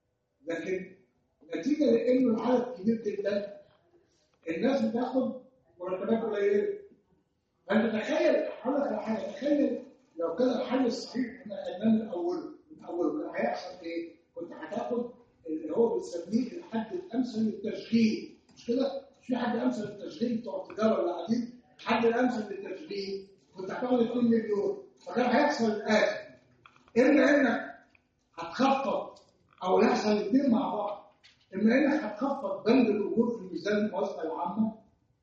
Speaker 3: لكن نتيجه لانه العدد كبير جدا الناس بتاخد مرتبات قليله فانت تخيل هقول لك على حاجه تخيل لو كان الحل الصحيح احنا خدناه من اوله من اوله كان هيحصل ايه؟ كنت هتاخد اللي هو بنسميه الحد الامثل للتشغيل مش كده؟ مش في حد امثل للتشغيل بتوع التجاره ولا قاعدين الحد الامثل للتشغيل كنت هتاخد 2 مليون فكان هيحصل الاتي اما انك هتخفض او يحصل الاثنين مع بعض اما انك هتخفض بند الاجور في ميزان الموازنه العامه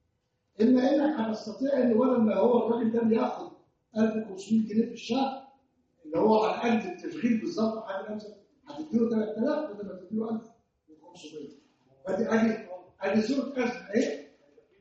Speaker 3: اما انك هتستطيع ان ولد ما هو الراجل ده بياخد 1500 جنيه في الشهر اللي هو على قد التشغيل بالظبط حد الامثل هتديله 3000 بدل ما تديله 1500 فدي ادي ادي صوره ازمه ايه؟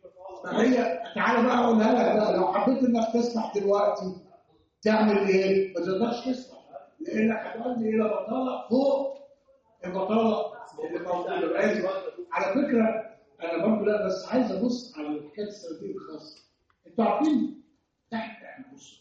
Speaker 3: فهي تعالى بقى اقولها لك بقى لو حبيت انك تسمح دلوقتي تعمل ايه؟ ما تقدرش تسمح لانك هتؤدي الى بطاله فوق البطاله اللي موجوده لازم على فكره انا برضه لا بس عايز ابص على حكايه الصناديق الخاصه انتوا عارفين تحت احنا بص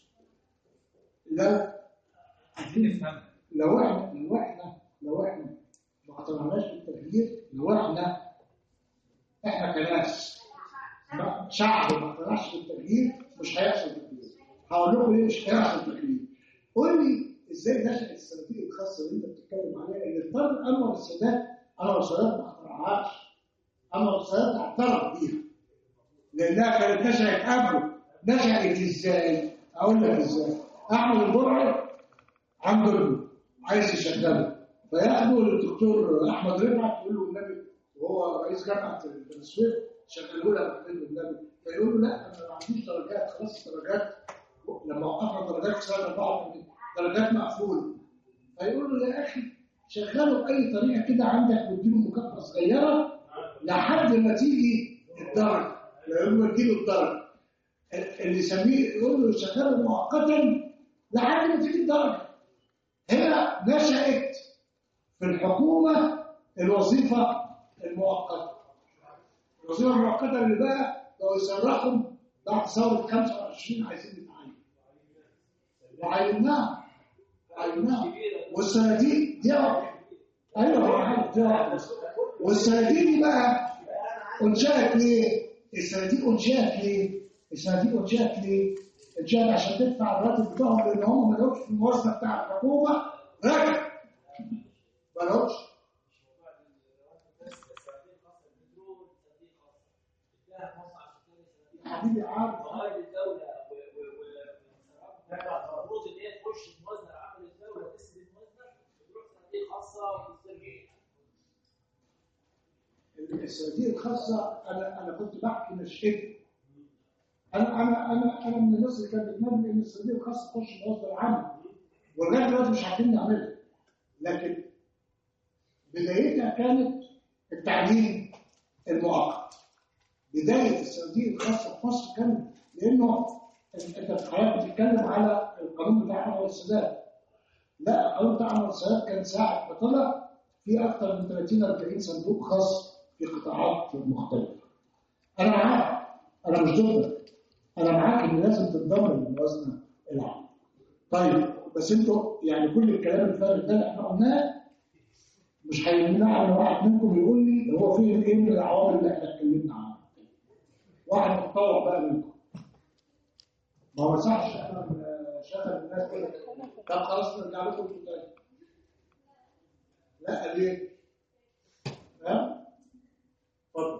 Speaker 3: لو
Speaker 6: عايزين نفهم
Speaker 3: لو احنا لو احنا لو احنا ما اقتنعناش بالتغيير لو احنا احنا كناس ما- شعب ما اقتنعش بالتغيير مش هيحصل تغيير هقول لكم ليه مش هيحصل تغيير قول لي ازاي نشأت الصناديق الخاصه اللي انت بتتكلم عليها اللي اضطر انور السادات انور السادات ما اخترعهاش انور السادات اعترف بيها لانها كانت نشأت قبله نشأت ازاي؟ اقول لك ازاي؟ احمد البرعي عنده ابنه عايز يشغله فياخده للدكتور احمد رفعت يقول له النبي وهو رئيس جامعه بني سويف شغله له يا محمد النبي فيقول له لا انا ما عنديش درجات خلاص الدرجات لما وقفنا درجات في سنه 84 درجات مقفوله فيقول له يا اخي شغله باي طريقه كده عندك واديله مكافاه صغيره لحد ما تيجي الدرجه لما تجيله الدرجه اللي يسميه يقول له شغله مؤقتا لحد ما تيجي الدرجه هنا نشأت في الحكومة الوظيفة المؤقتة الوظيفة المؤقتة اللي بقى لو يصرحوا بعد ثورة 25 عايزين نتعين وعيناها عيناها والصناديق دي واحدة. ايوه واحدة، دي واحدة. والصناديق دي بقى انشأت ليه؟ الصناديق انشأت ليه؟ الصناديق انشأت ليه؟ انشأت عشان تدفع الراتب بتاعهم لان هم ما لهمش في الموازنة بتاع الحكومة راتب ما لهمش يا حبيبي عارف
Speaker 5: موارد الدولة المفروض ان هي تخش الموازنة العامة للدولة تسند الموازنة وتروح صناديق خاصة وتصير
Speaker 3: الصناديق الخاصه انا انا كنت بحكي نشأتي انا انا انا انا من الناس اللي كانت بتنادي ان الصناديق الخاصه تخش المصدر العام ولغايه دلوقتي مش عارفين نعملها لكن بدايتها كانت التعليم المؤقت بدايه الصناديق الخاصه في مصر كان لانه انت انت في حضرتك بتتكلم على القانون بتاع انور السادات لا القانون بتاع انور السادات كان ساعه ما طلع في اكثر من 30 40 صندوق خاص في قطاعات مختلفه انا معاك انا مش ضدك انا معاك ان لازم تنضم للموازنه العامه طيب بس انتوا يعني كل الكلام الفارغ ده اللي احنا قلناه مش هيمنع ان واحد منكم يقول لي هو فين ايه من العوامل اللي احنا اتكلمنا عنها واحد متطوع بقى منكم ما هو صحش احنا شغل الناس كده طب خلاص نرجع لكم انتوا تاني لا ليه؟ ها؟ اتفضل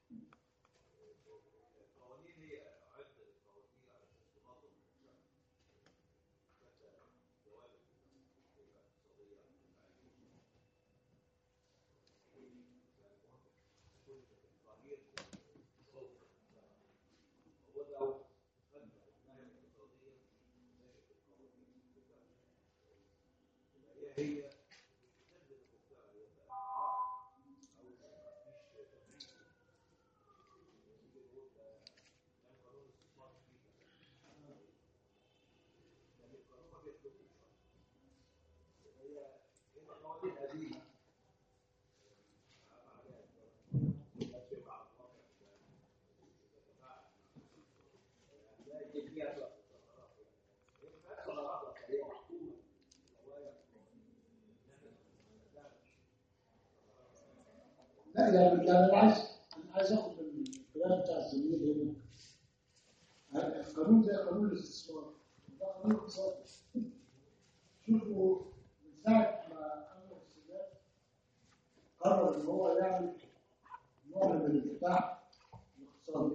Speaker 3: لا يعني يعني انا عايز انا عايز اخد من الكلام بتاع الزميل هنا القانون زي قانون الاستثمار ده قانون اقتصادي شوفوا من ساعه ما انور السادات قرر ان هو يعمل نوع من الانفتاح الاقتصادي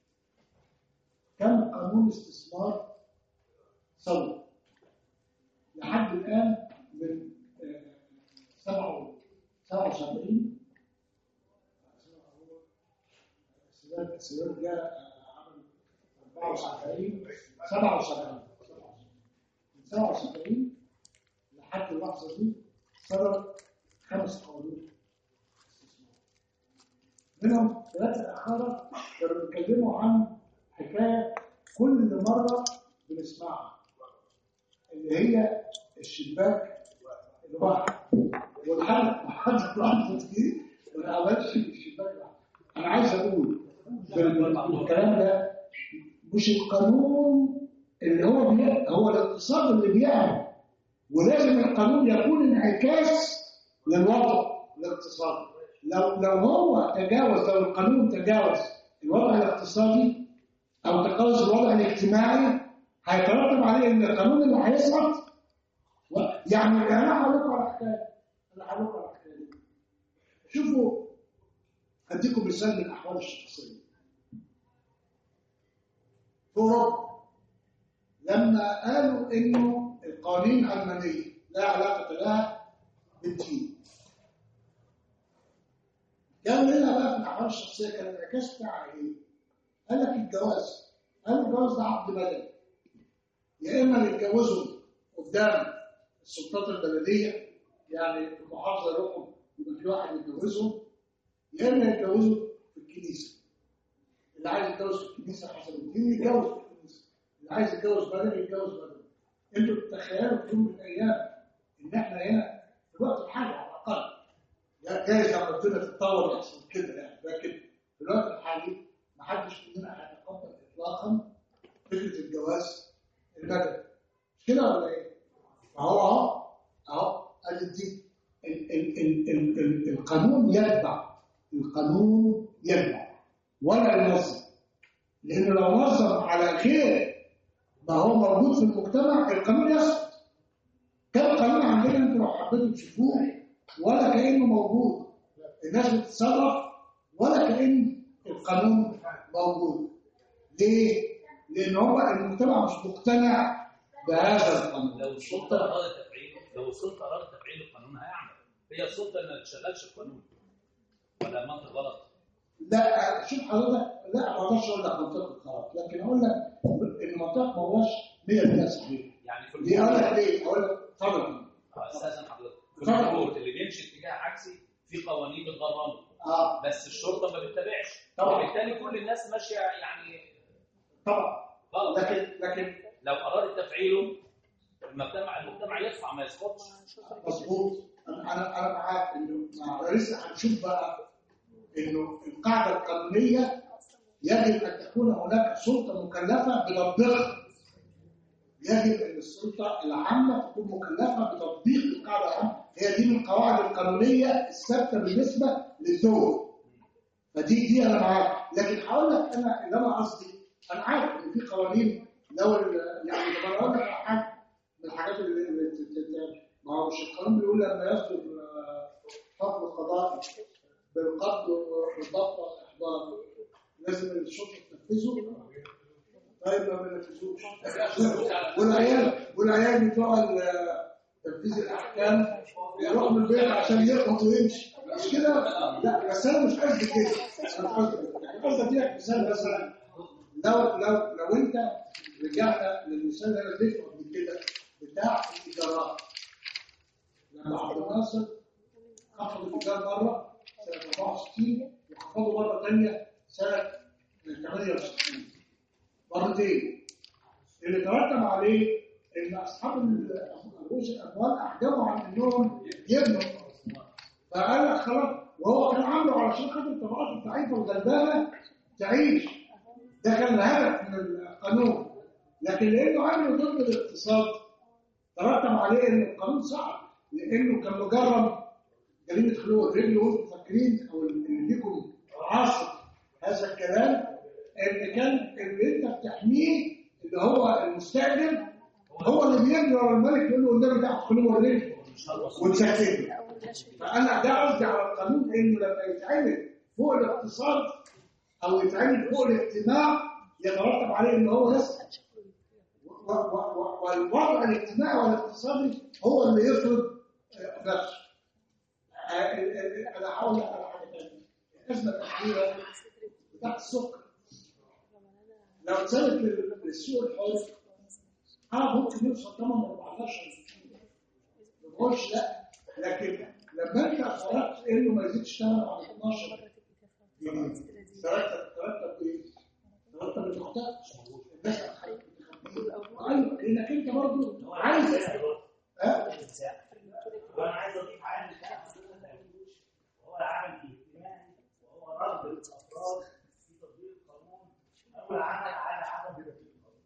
Speaker 3: كم قانون استثمار صدر لحد الان من آه، سبعة- 77 السودان السودان جاء عمل 74 77 من 77 لحد اللحظه دي صدر خمس قوانين استثمار منهم ثلاثه اخرى كانوا بيتكلموا عن حكايه كل مره بنسمعها اللي هي الشباك الواحد والحل محدش واحد دي ما عملش الشباك الواحد انا عايز اقول بال- بالكلام ده مش القانون اللي هو بي... هو الاقتصاد اللي بيعمل ولازم القانون يكون انعكاس للوضع الاقتصادي لو لو هو تجاوز لو القانون تجاوز الوضع الاقتصادي او تجاوز الوضع الاجتماعي هيترتب عليه ان القانون اللي هيسقط و- يعني انا هقول لكم على حكايه انا هقول لكم على حكايه شوفوا اديكم مثال من الاحوال الشخصيه في اوروبا لما قالوا انه القوانين العلمانيه لا علاقه لها بالدين كان هنا بقى في الاحوال الشخصيه كان الانعكاس بتاعها ايه؟ قال لك الجواز قال الجواز ده عقد مدني يا اما نتجوزوا قدام السلطات البلديه يعني المحافظه يروحوا يبقى في واحد يتجوزهم يا اما يتجوزوا في الكنيسه اللي عايز يتجوز في الكنيسه حسب الدين يتجوز في الكنيسه اللي عايز يتجوز بدني يتجوز بدني انتوا تتخيلوا في يوم من الايام ان احنا هنا في الوقت الحالي على الاقل يا جايز لما الدنيا تتطور يحصل كده يعني لكن في الوقت الحالي ما حدش مننا هيتقبل اطلاقا فكره الجواز البدني مش كده ولا ايه؟ فهو اهو اهو ادي الدين ال- ال- ال- ال- ال- القانون يتبع القانون يتبع ولا ينظم لانه لو نظم على غير ما هو موجود في المجتمع القانون يسقط كم قانون عندنا انتوا لو حبيتوا تشوفوه ولا كانه موجود الناس بتتصرف ولا كان القانون موجود ليه؟ لان هو المجتمع مش مقتنع بهذا القانون
Speaker 6: لو السلطه ارادت تفعيله لو السلطه ارادت تفعيل القانون هيعمل هي السلطه اللي ما تشغلش القانون ولا منطق غلط؟
Speaker 3: لا شوف حضرتك لا ما اقدرش اقول لك منطقه غلط لكن اقول لك ان المنطق ما هوش 100% صحيح
Speaker 6: يعني في
Speaker 3: دي اقول لك
Speaker 6: الجمهور
Speaker 3: ليه؟ اقول لك طبعا
Speaker 6: استاذن حضرتك في
Speaker 3: اتفضل.
Speaker 6: الجمهور اللي بيمشي اتجاه عكسي في قوانين بتغرمه
Speaker 3: اه
Speaker 6: بس الشرطه ما بتتابعش
Speaker 3: طبعا.
Speaker 6: وبالتالي كل الناس ماشيه يعني
Speaker 3: طبعا
Speaker 6: غلط
Speaker 3: لكن لكن
Speaker 6: لو اراد تفعيله المجتمع المجتمع يدفع ما يسقطش
Speaker 3: مظبوط انا انا انا معاك انه مع لسه هنشوف بقى انه القاعده القانونيه يجب ان تكون هناك سلطه مكلفه بتطبيقها يجب ان السلطه العامه تكون مكلفه بتطبيق القاعده العامه هي دي من القواعد القانونيه الثابته بالنسبه للدول فدي دي انا معاك لكن هقول لك انا اللي انا قصدي انا عارف ان في قوانين لو ال- يعني طب انا اقول لك على حاجه من الحاجات اللي اللي ت- ت- ت- ما هو مش القانون بيقول لما يصدر آه، حكم قضائي بالقبض والضبط والاحضار لازم الشرطه تنفذه طيب ما بينفذوش والعيال والعيال بتوع ال- تنفيذ الاحكام يروحوا من البيت عشان يخرج ويمشي مش كده؟ لا بس انا مش قصدي كده انا مش قصدي كده يعني قصدي اديلك مثال مثلا لو لو لو انت رجعنا للمثال اللي انا اديته قبل كده بتاع الايجارات لما عبد الناصر خفض الايجار مره سنه 64 وخفضه مره ثانيه سنه 68 مرتين اللي ترتب عليه ان اصحاب ال- رؤوس الاموال احجموا عن انهم يبنوا فقال لك خلاص وهو كان عامله علشان خاطر الطبقات الضعيفه والغلبانه تعيش ده كان الهدف من القانون لكن لانه عامله ضد الاقتصاد ترتب عليه ان القانون صعب لانه كان مجرد جريمه خلو الرجل وانتم فاكرين او اللي ليكم عاصر هذا الكلام ان كان اللي انت بتحميه اللي هو المستاجر هو اللي بيجري ورا الملك يقول له النبي تاخد خلو الرجل وتسكته فانا ده قصدي على القانون انه لما يتعمل فوق الاقتصاد او يتعمل فوق الاجتماع يترتب عليه ان هو يسقط و- و- و- والوضع الاجتماعي والاقتصادي هو اللي يفرض آه، نفسه آه، ال- ال- انا هقول لك على حاجه ثانيه الازمه الاخيره بتاعت السكر لو اتسابت لل- للسوق الحر اه ممكن يوصل 8 14 ما بقولش لا لكن لما انت خرجت انه ما يزيدش 8 على 12 جنيه ترتب ترتب ايه؟ ترتب الضغطات الناس هتخليك ايوه لانك انت برضه عايز ها؟
Speaker 5: وانا عايز اضيف عامل وهو العمل الاجتماعي وهو رد الافراد في تطبيق القانون او العمل على عدم تطبيق القانون.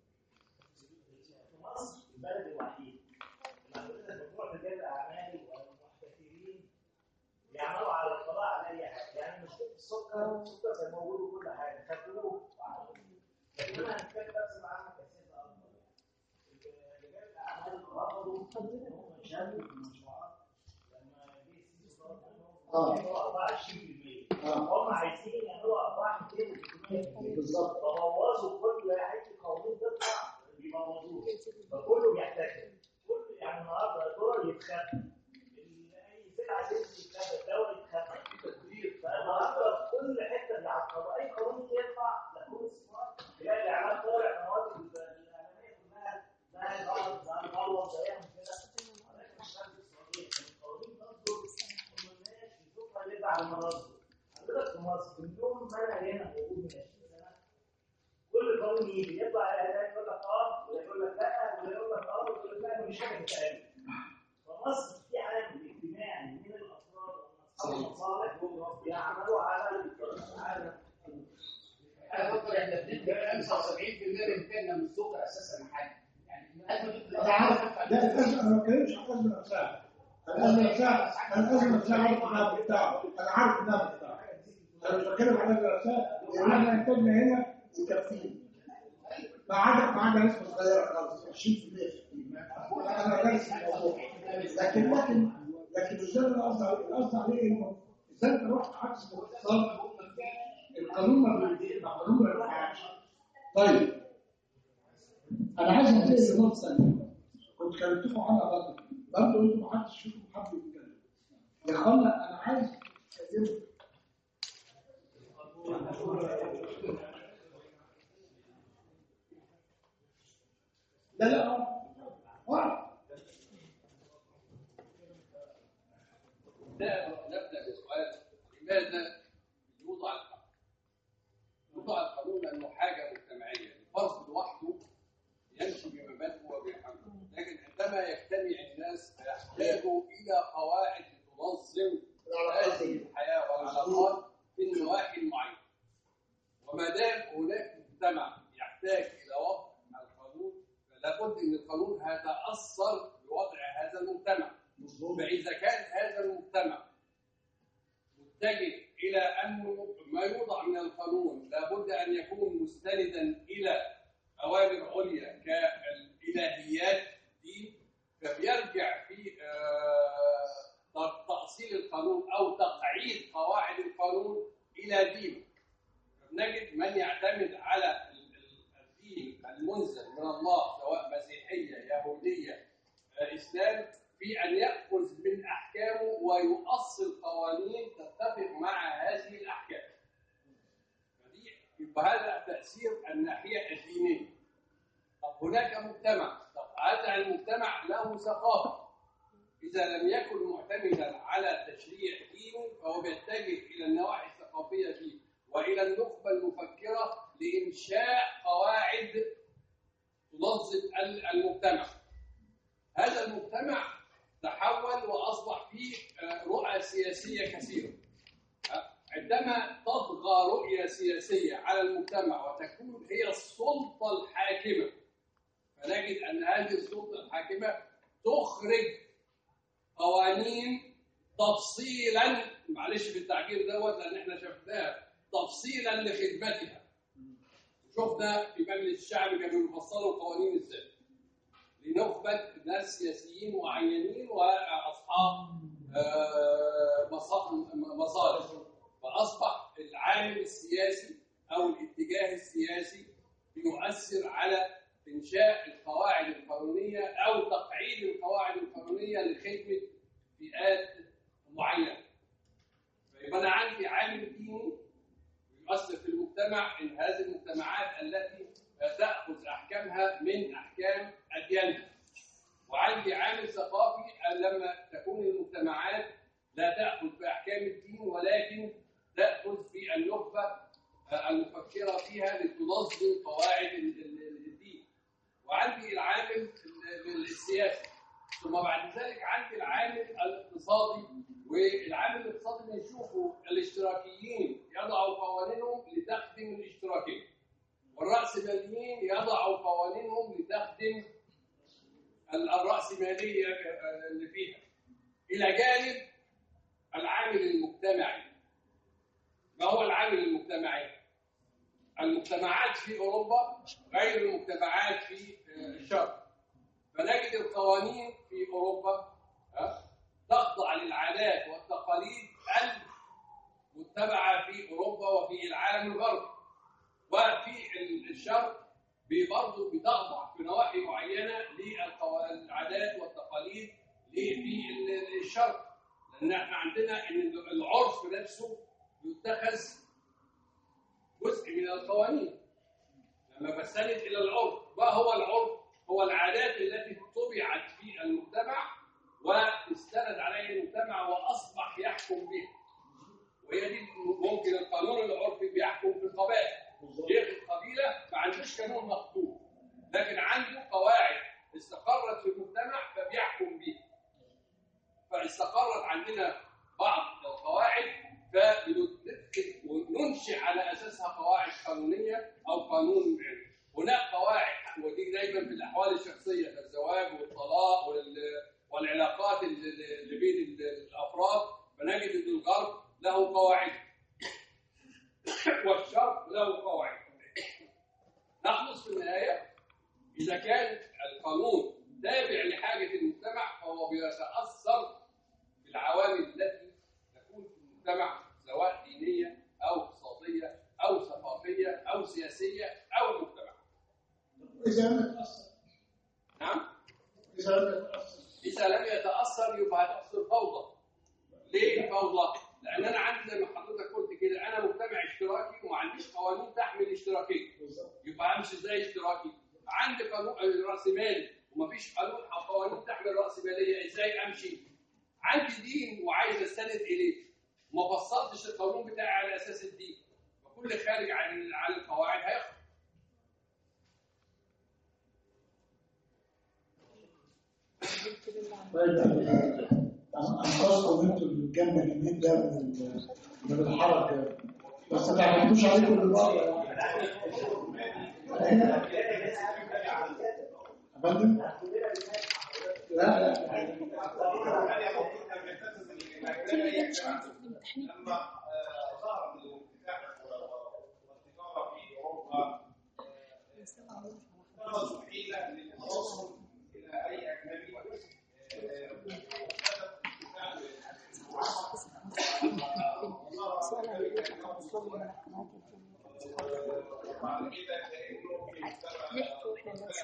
Speaker 5: في مصر البلد الوحيد اللي عندنا مجموعه رجال الاعمال والمحتكرين بيعملوا على القضاء على اي حاجه يعني مش السكر السكر كان موجود وكل حاجه خدوه وعملوه. لكن انا هنتكلم بس معاك كسياسه اكبر رجال الاعمال رفضوا ان هم يشاركوا في المشروعات لما جه السيسي طلب منهم
Speaker 3: آه.
Speaker 5: يعملوا 24%
Speaker 3: آه.
Speaker 5: هم عايزين يعملوا 24 و300%
Speaker 3: بالظبط
Speaker 5: فبوظوا كل حته قانون تطلع بيبوظوه فكله بيحتكر كل يعني النهارده الدولار يتخبى اي سلعه تنزل يتخبى الدواء يتخبى في تدبير فالنهارده في كل حته بيعطلوا اي قانون يطلع لا كل استثمار تلاقي الاعلام طالع قنوات الاعلاميه كلها لا غلط لا غلط زيهم كده ولكن مش لازم السعوديه القوانين برضه ما قلناش الفكره اللي بعد المناظر حضرتك في مصر من يوم ما انا هنا موجود من 20 سنه كل قانون يجي يطلع الاعلام يقول لك اه ولا يقول لك لا ولا يقول لك اه ولا يقول لك لا مفيش حاجه تتقال فمصر في عامل اجتماعي من الافراد واصحاب المصالح بيعملوا على على
Speaker 4: انا بفكر احنا بنبدا 75% بنتكلم من السكر اساسا محلي يعني الازمه
Speaker 3: انا عارف لا الازمه انا ما بتكلمش عن الازمه نفسها الازمه نفسها انا الازمه نفسها عارف انها بتاعه انا عارف انها بتاعه انا مش بتكلم عن الازمه نفسها لان احنا انتاجنا هنا يكفينا ما عدا ما عدا نسبه صغيره خالص 20% انا دارس الموضوع لكن لكن لكن مش ده اللي أنا قصدي عليه القصد عليه انه اذا انت رحت عكس الاقتصاد القانون ما بي- القانون ما بينفعش طيب انا عايز انتقل لنقطه ثانيه كنت كلمتكم عنها برضه برضه انتوا ما حدش فيكم حب يتكلم يا اخوانا انا عايز اكلمكم لا لا واحد
Speaker 7: نبدأ نبدأ بسؤال لماذا يوضع القانون؟ يوضع القانون لأنه حاجة مجتمعية، الفرد لوحده يمشي بمبادئه وبحقه، لكن عندما يجتمع الناس يحتاجوا إلى قواعد تنظم هذه الحياة والعلاقات في النواحي المعينة. وما دام هناك مجتمع يحتاج إلى وضع القانون فلابد أن القانون هيتأثر بوضع هذا المجتمع. فإذا كان هذا المجتمع متجه إلى أنه ما يوضع من القانون لابد أن يكون مستندا إلى أوامر عليا كالإلهيات دين فبيرجع في آه، تأصيل القانون أو تقعيد قواعد القانون إلى دين نجد من يعتمد على ال- ال- الدين المنزل من الله سواء مسيحية يهودية آه، إسلام في أن يأخذ من أحكامه ويؤصل قوانين تتفق مع هذه الأحكام. فدي يبقى هذا تأثير الناحية الدينية. طب هناك مجتمع، طب هذا المجتمع له ثقافة. إذا لم يكن معتمدا على تشريع ديني فهو بيتجه إلى النواحي الثقافية فيه وإلى النخبة المفكرة لإنشاء قواعد تنظم المجتمع. هذا المجتمع تحول واصبح فيه آه، رؤى سياسيه كثيره. آه، عندما تطغى رؤيه سياسيه على المجتمع وتكون هي السلطه الحاكمه فنجد ان هذه السلطه الحاكمه تخرج قوانين تفصيلا معلش في التعبير دوت لان احنا شفناه تفصيلا لخدمتها. شفنا في مجلس الشعب كانوا بيفصلوا القوانين ازاي. لنخبة ناس سياسيين معينين وأصحاب آه، مصا- مصالح فأصبح العامل السياسي أو الاتجاه السياسي يؤثر على إنشاء القواعد القانونية أو تقعيد القواعد القانونية لخدمة فئات معينة فيبقى أنا عندي عامل ديني يؤثر في المجتمع إن هذه المجتمعات التي تأخذ أحكامها من أحكام أديانها وعندي عامل ثقافي أن لما تكون المجتمعات لا تأخذ بأحكام الدين ولكن تأخذ في النخبة المفكرة فيها لتنظم قواعد ال- ال- الدين وعندي العامل ال- السياسي ثم بعد ذلك عندي العامل الاقتصادي والعامل الاقتصادي بنشوفه الاشتراكيين يضعوا قوانينهم لتخدم الاشتراكيين والرأسماليين يضعوا قوانينهم لتخدم ال- الرأسمالية اللي فيها إلى جانب العامل المجتمعي ما هو العامل المجتمعي؟ المجتمعات في أوروبا غير المجتمعات في آه، الشرق فنجد القوانين في أوروبا ها، تخضع للعادات والتقاليد المتبعة في أوروبا وفي العالم الغربي وفي ال- الشرق برضه بتخضع في نواحي معينه للعادات والتقاليد ليه في ال- الشرق لان احنا عندنا ان العرف نفسه يتخذ جزء من القوانين لما بستند الى العرف ما هو العرف؟ هو العادات التي طبعت في المجتمع واستند عليها المجتمع واصبح يحكم بها وهي دي ممكن القانون العرفي بيحكم في القبائل شيخ القبيله ما عندوش قانون مكتوب لكن عنده قواعد استقرت في المجتمع فبيحكم بيها فاستقرت عندنا بعض القواعد فبندخل وننشئ على اساسها قواعد قانونيه او قانون علمي. هناك قواعد ودي دايما في الاحوال الشخصيه كالزواج والطلاق وال- والعلاقات اللي اللي بين ال- الافراد فنجد ان الغرب له قواعد والشرق له قواعد نخلص في النهايه اذا كان القانون تابع لحاجه المجتمع فهو بيتاثر بالعوامل التي تكون في المجتمع سواء دينيه او اقتصاديه او ثقافيه او سياسيه او مجتمع
Speaker 3: إذا لم يتأثر
Speaker 7: نعم
Speaker 3: إذا لم يتأثر
Speaker 7: إذا لم يتأثر يبقى هتحصل فوضى. ليه فوضى؟ لأن أنا عندي زي ما حضرتك قلت كده أنا مجتمع اشتراكي وما عنديش قوانين تحمي الاشتراكيه
Speaker 3: بالظبط
Speaker 7: يبقى امشي ازاي اشتراكي عندي قانون راسمالي ومفيش قانون او قوانين تحمي الراسماليه ازاي امشي عندي دين وعايز استند اليه ما بسطتش القانون بتاعي على اساس الدين فكل خارج عن عن القواعد هيخرج
Speaker 3: طيب انا انا قصدي ان انتوا الجنب اليمين ده من ال- من الحركه بس ما تعملوش عليكم الوضع يعني يا فندم لا لا
Speaker 5: لما آه، ظهر الانفتاح والتجاره في اوروبا اتخذوا حيله للتوصل الى اي اجنبي آه،
Speaker 1: سؤال عن الوضع أصلا من القنوات
Speaker 5: وبعد كده كانه بيتبع
Speaker 1: نحكي واحنا الناس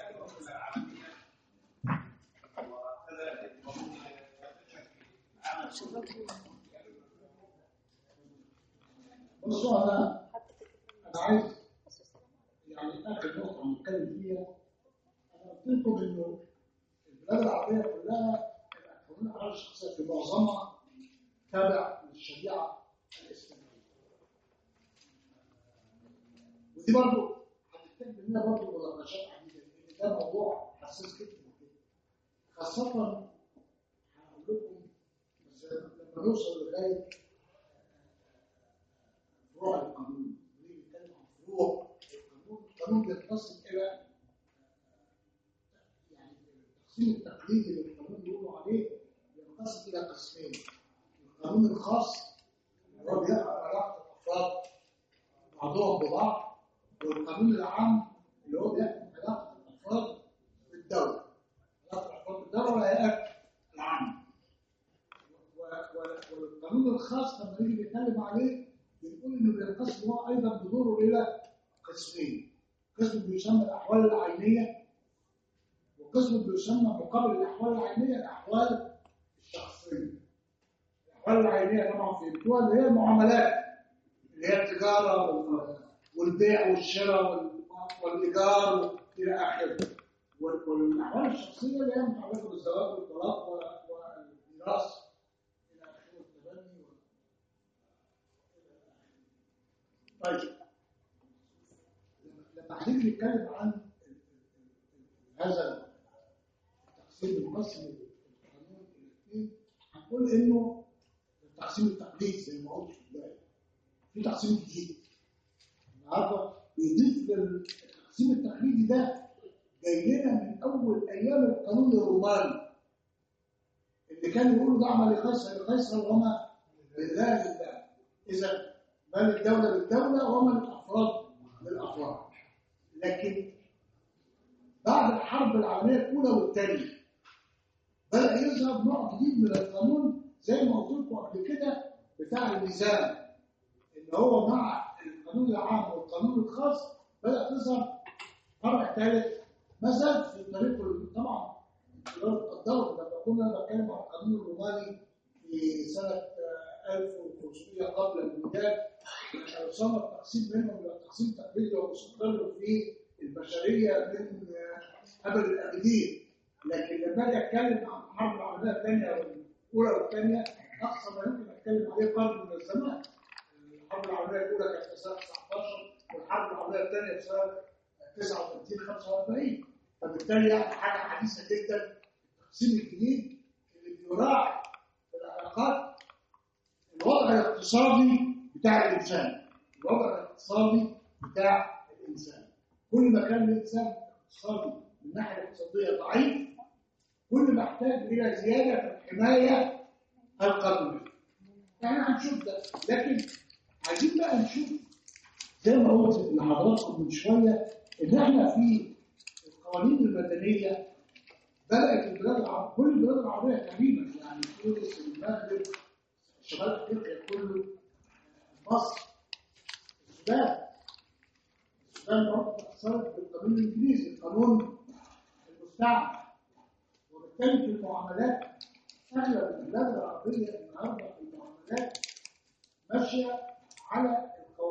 Speaker 3: بصوا انا انا عايز يعني اخر نقطه هنتكلم فيها انا قلت لكم انه البلاد العربيه كلها القانون العربي الشخصيه في معظمها تابع للشريعه الاسلاميه ودي برضه هتحتاج مننا برضه مناقشات عديده لان ده موضوع حساس جدا جدا خاصه هقول لكم بس لما نوصل لغايه فروع القانون ونيجي نتكلم عن فروع القانون القانون بينقسم الى يعني التقسيم التقليدي اللي القانون بيقولوا عليه بينقسم الى قسمين القانون الخاص اللي هو بيحكم علاقه الافراد بعضهم ببعض والقانون العام اللي هو بيحكم علاقه الافراد بالدوله علاقه الافراد بالدوله والهيئات العامه و- و- والقانون الخاص لما نيجي نتكلم عليه بنقول انه بينقسم هو ايضا بدوره الى قسمين قسم بيسمى الاحوال العينيه وقسم بيسمى مقابل الاحوال العينيه الاحوال الشخصيه الاحوال العينيه طبعا فهمتوها اللي هي المعاملات اللي هي التجاره وال- والبيع والشراء وال- والايجار الى اخره وال- والاحوال الشخصيه اللي هي متعلقه بالزواج والطلاق و- والميراث الى اخره والتبني وال- طيب لما- لما هنيجي نتكلم عن ال- ال- ال- هذا التقسيم المقسم القانون الى اثنين هنقول انه التقسيم التقليدي زي ما قلت في البدايه في تقسيم جديد النهارده بيضيف للتقسيم التقليدي ده جاي لنا من اول ايام القانون الروماني اللي كان يقولوا دعم لقيصر لقيصر وما لله لله اذا مال الدوله للدوله ومال الافراد للافراد لكن بعد الحرب العالميه الاولى والثانيه بدا يظهر نوع جديد من القانون زي ما قلت لكم قبل كده بتاع الميزان ان هو مع القانون العام والقانون الخاص بدا تظهر فرع ثالث ما زال في الطريق ال- طبعا الدور لما كنا بتكلم عن القانون الروماني في سنه آه، 1500 قبل الميلاد وصلنا التقسيم منهم الى تقسيم تقليدي ومستقر في البشريه من آه، ابد الابدين لكن لما اجي اتكلم عن الحرب العالميه الثانيه والاولى والثانيه اقصى ما يمكن اتكلم عليه قرن من الزمان الحرب العالميه الاولى كانت في سنه 19 والحرب العالميه الثانيه في سنه 39 45 فبالتالي يعني حاجه حديثه جدا التقسيم الجديد اللي بيراعي في العلاقات الوضع الاقتصادي بتاع الانسان الوضع الاقتصادي بتاع الانسان كل ما كان الانسان اقتصادي من الناحيه الاقتصاديه ضعيف كل ما احتاج الى زياده في الحمايه القانونيه يعني هنشوف ده لكن عايزين بقى نشوف زي ما قلت لحضراتكم من شويه ان احنا في القوانين المدنيه بدات البلاد العربيه كل البلاد العربيه تقريبا يعني تونس المغرب شمال افريقيا كله مصر السودان السودان برضه تاثرت بالقانون الانجليزي القانون المستعمر وبالتالي في المعاملات اغلب البلاد العربيه النهارده في المعاملات ماشيه على القوانين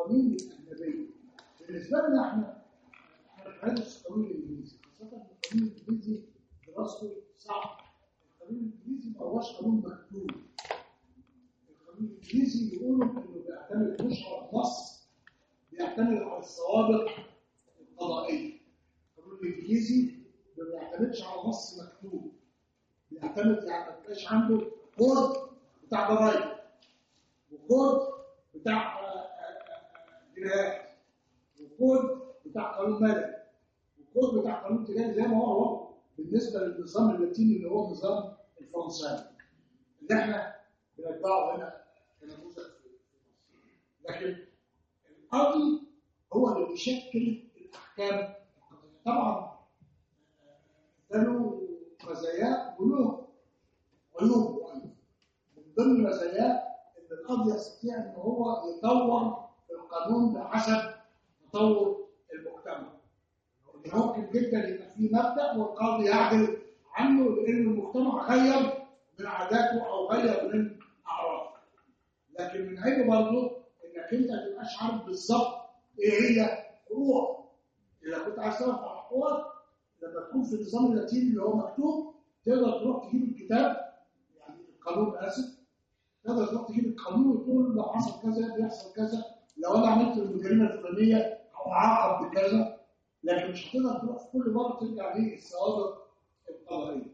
Speaker 3: القوانين الاجنبيه بالنسبه لنا احنا احنا بندرس القانون الانجليزي خاصه إن القانون الانجليزي دراسته صعب القانون الانجليزي ما هوش قانون مكتوب القانون الانجليزي بيقولوا انه بيعتمد مش على النص بيعتمد على السوابق القضائيه القانون الانجليزي ما بيعتمدش على نص مكتوب بيعتمد يعني ما تبقاش عنده كود بتاع ضرايب وكود بتاع آه، آه، آه، جنايات وكود بتاع قانون مدني وكود بتاع قانون تجاري زي ما هو هو بالنسبه للنظام اللاتيني اللي هو النظام الفرنساوي اللي احنا بنتبعه هنا كنموذج في مصر لكن القاضي هو اللي بيشكل الاحكام القضائيه طبعا ده له مزايا وله عيوب أيضا. من ضمن مزاياه ان القاضي يستطيع ان هو يطور القانون بحسب تطور المجتمع إن ممكن جدا يبقى في مبدا والقاضي يعدل عنه لان المجتمع غير من عاداته او غير من اعرافه لكن من عيبه برضه انك انت ما تبقاش عارف بالظبط ايه هي حقوق اذا كنت عايز تعرف حقوقك لما تكون في النظام اللاتيني اللي هو مكتوب تقدر تروح تجيب الكتاب يعني القانون اسف تقدر تروح تجيب القانون وتقول لو حصل كذا بيحصل كذا لو انا عملت الجريمه الفلانيه اعاقب بكذا لكن مش هتقدر تروح في كل مره ترجع للسوابق القضائيه.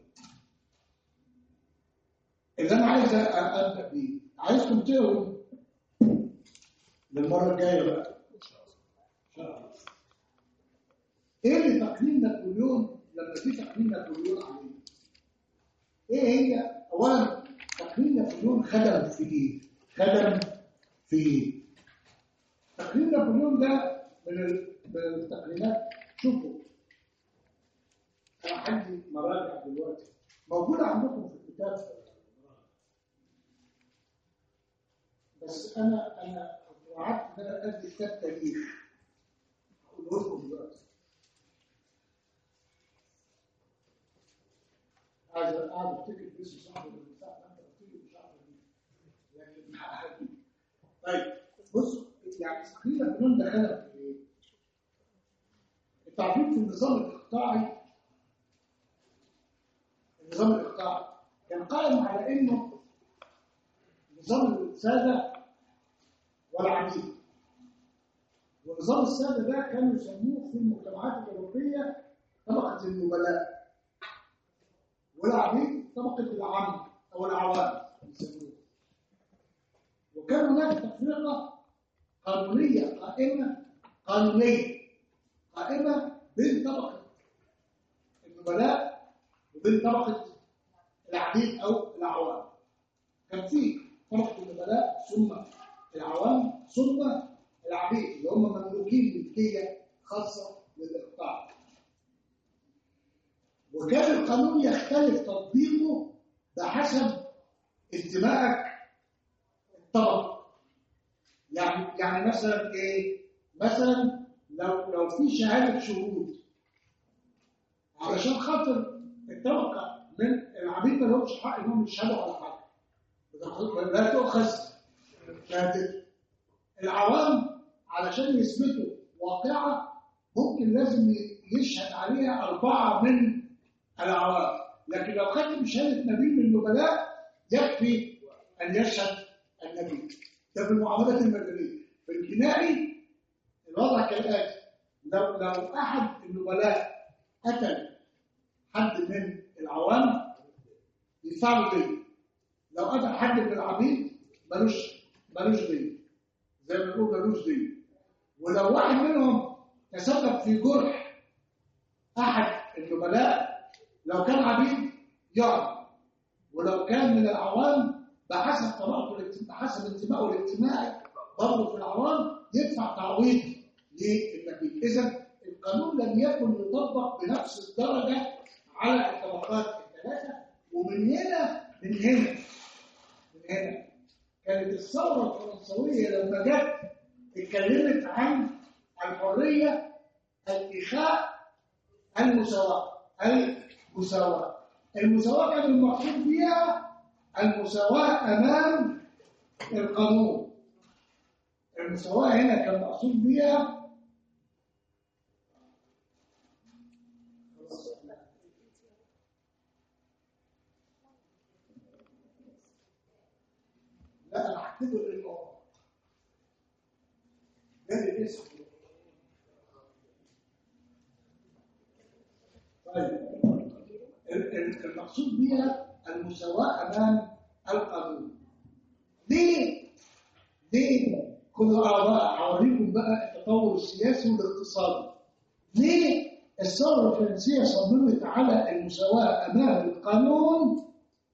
Speaker 3: اللي انا عايز أ- ابدا بيه عايزكم تقروا للمره الجايه بقى ان شاء الله. ايه اللي تقييم نابليون لما في تقييم نابليون عليه؟ ايه هي اولا تقييم نابليون خدم في ايه؟ خدم في ايه؟ تقييم نابليون ده من ال- من التقييمات شوفوا انا عندي مراجع دلوقتي موجوده عندكم في الكتاب بس انا انا وعدت ان انا ادي كتاب تاريخ هقوله لكم دلوقتي عايز قاعد افتكر باسم صاحبي من ساعه ما انت قلت لي مش عارف أجيبه. لكن هجيبه. طيب بصوا يعني تقريبا بدون دخلها في ايه؟ التعبير في النظام الاقطاعي النظام الاقطاعي كان قائم على انه نظام الساده والعبيد ونظام الساده ده كانوا يسموه في المجتمعات الاوروبيه طبقه النبلاء والعبيد طبقه العام او العوام يسموه وكان هناك تفرقه قانونيه قائمه قانونيه قائمه بين طبقه النبلاء وبين طبقه العبيد او العوام كان في طبقه النبلاء ثم العوام ثم العبيد اللي هم مملوكين ملكيه خاصه للاقطاع وكان القانون يختلف تطبيقه بحسب انتمائك الطبقه يعني يعني مثلا ايه مثلا لو لو في شهاده شهود علشان خاطر الطبقه من العبيد ما لهمش حق انهم يشهدوا على حاجه لا تؤخذ شهادته العوام علشان يثبتوا واقعه ممكن لازم يشهد عليها اربعه من العوام لكن لو خدت بشهاده نبي من النبلاء يكفي ان يشهد النبي ده في المعاملات المدنيه في الجنائي الوضع كالاتي لو لو احد النبلاء قتل حد من العوام يدفع له دين لو قتل حد من العبيد ملوش ملوش دين زي ما بنقول ملوش دين ولو واحد منهم تسبب في جرح احد النبلاء لو كان عبيد يعرف ولو كان من العوام بحسب طبقته الاجتماعي بحسب انتمائه الاجتماعي برضه في العوام يدفع تعويض للنبي اذا القانون لم يكن يطبق بنفس الدرجه على الطبقات الثلاثه ومن هنا من هنا من هنا كانت الثوره الفرنسويه لما جت اتكلمت عن الحريه الاخاء المساواه المساواه المساواه كان المقصود بها المساواه امام القانون المساواة هنا كان مقصود بيها لا انا هكتبه لانه ده الاسم طيب ال- ال- المقصود بيها المساواة أمام القانون ليه؟ ليه؟ خدوا آه بقى هوريكم بقى التطور السياسي والاقتصادي ليه الثورة الفرنسية صممت على المساواة أمام القانون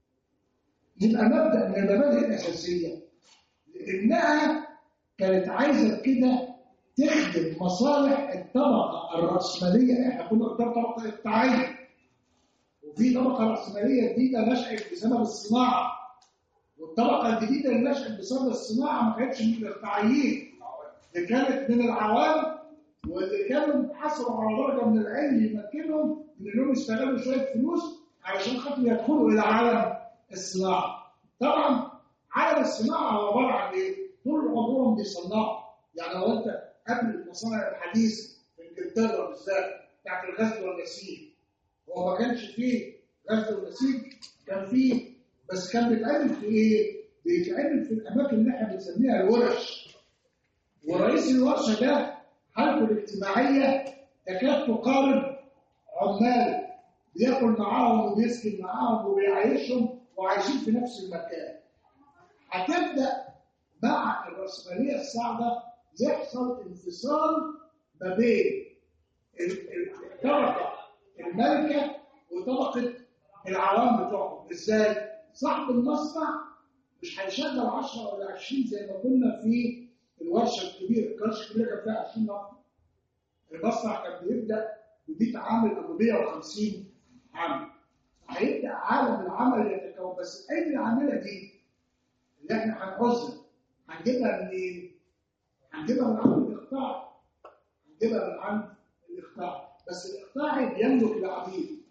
Speaker 3: يبقى مبدأ من المبادئ الأساسية لأنها كانت عايزة كده تخدم مصالح الطبقة الرأسمالية احنا كنا قدام طبقة اقطاعية وفي طبقة رأسمالية جديدة نشأت بسبب الصناعة والطبقة الجديدة اللي نشأت بسبب الصناعة ما كانتش من الاقطاعيين دي كانت من العوام واللي كانوا حصلوا على درجة من العلم يمكنهم من انهم يشتغلوا شوية فلوس علشان خاطر يدخلوا إلى عالم الصناعة طبعا عالم الصناعة هو عبارة عن ايه؟ طول عمرهم بيصنعوا يعني لو انت قبل المصانع الحديثة في انجلترا بالذات بتاعت الغزل والنسيج هو ما كانش فيه غزل ونسيج كان فيه بس كان بيتعمل في ايه؟ بيتعمل في الاماكن اللي احنا بنسميها الورش ورئيس الورشه ده حالته الاجتماعيه تكاد تقارب عمال بياكل معاهم وبيسكن معاهم وبيعيشهم وعايشين في نفس المكان هتبدا مع الراسماليه الصاعده يحصل انفصال ما بين ال- ال- الطبقه المالكه وطبقه العوام بتوعهم ازاي؟ صاحب المصنع مش هيشغل 10 ولا 20 زي ما كنا في الورشه الكبيره، الورشه الكبيره كان فيها 20 نفر. المصنع كان بيبدا ب 100 عامل او 150 عامل. هيبدا عالم العمل يتكون بس اين العامله دي اللي احنا هنعوزها هنجيبها منين؟ هنجيبها من عند الاقطاع هنجيبها من عند الاقطاع بس الاقطاعي بيملك العبيد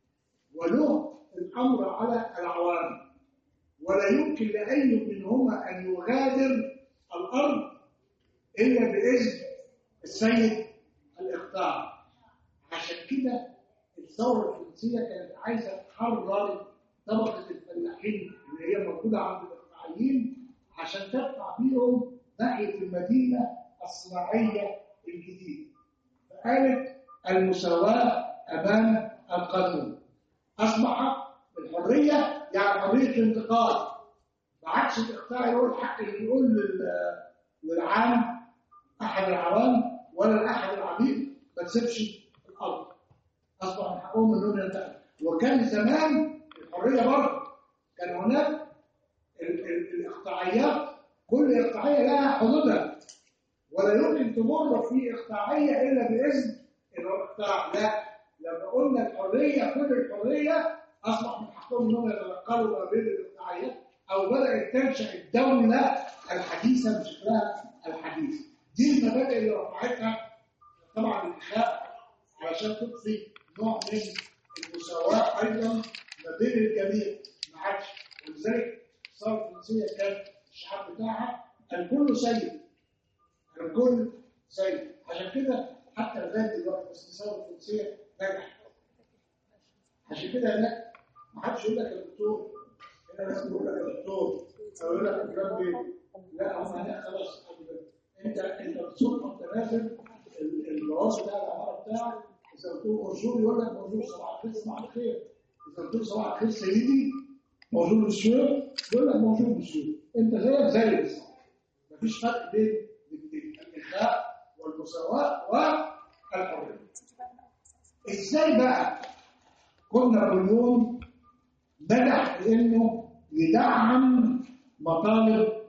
Speaker 3: وله الامر على العوام ولا يمكن لاي منهما ان يغادر الارض الا باذن السيد الاقطاع عشان كده الثوره الفرنسيه كانت عايزه تحرر طبقه الفلاحين اللي هي موجوده عند الاقطاعيين عشان تدفع بيهم ناحيه المدينه الصناعيه الجديده فقالت المساواه امام القانون اصبح الحريه يعني حريه الانتقال ما عادش الاقطاع يقول حق يقول لل- للعام احد العوام ولا لاحد العبيد ما تسيبش الارض اصبح من حقهم انهم ينتقلوا وكان زمان الحريه برضه كان هناك ال- ال- الاقطاعيات كل اقطاعيه لها حدودها ولا يمكن تمر في اقطاعيه الا باذن الاقطاع لا لما قلنا الحريه كل الحريه اصبح من حقهم انهم يتنقلوا ما بين الاقطاعيات او بدات تنشا الدوله الحديثه بشكلها الحديث دي المبادئ اللي رفعتها طبعا الانتخاب علشان تضفي نوع من المساواه ايضا ما بين الجميع ما عادش ولذلك الثوره الفرنسيه كان الشعب بتاعها الكل سيد الكل سيد عشان كده حتى لغايه دلوقتي بس الثوره الفرنسيه نجحت عشان كده لا ما حدش يقول لك يا دكتور هنا ناس بيقول لك يا دكتور او يقول لك الكلام ده لا هم هنا خلاص انت انت بتصور وانت نازل ال- الجواز بتاع العماره بتاعك اذا قلت له بونجور يقول لك بونجور صباح الخير صباح الخير اذا قلت له صباح الخير سيدي بونجور مسيو يقول لك بونجور مسيو انت زيك زي بالظبط مفيش فرق بين الاثنين الاخاء والمساواه والحريه ازاي بقى كنا نابليون نجح في انه يدعم مطالب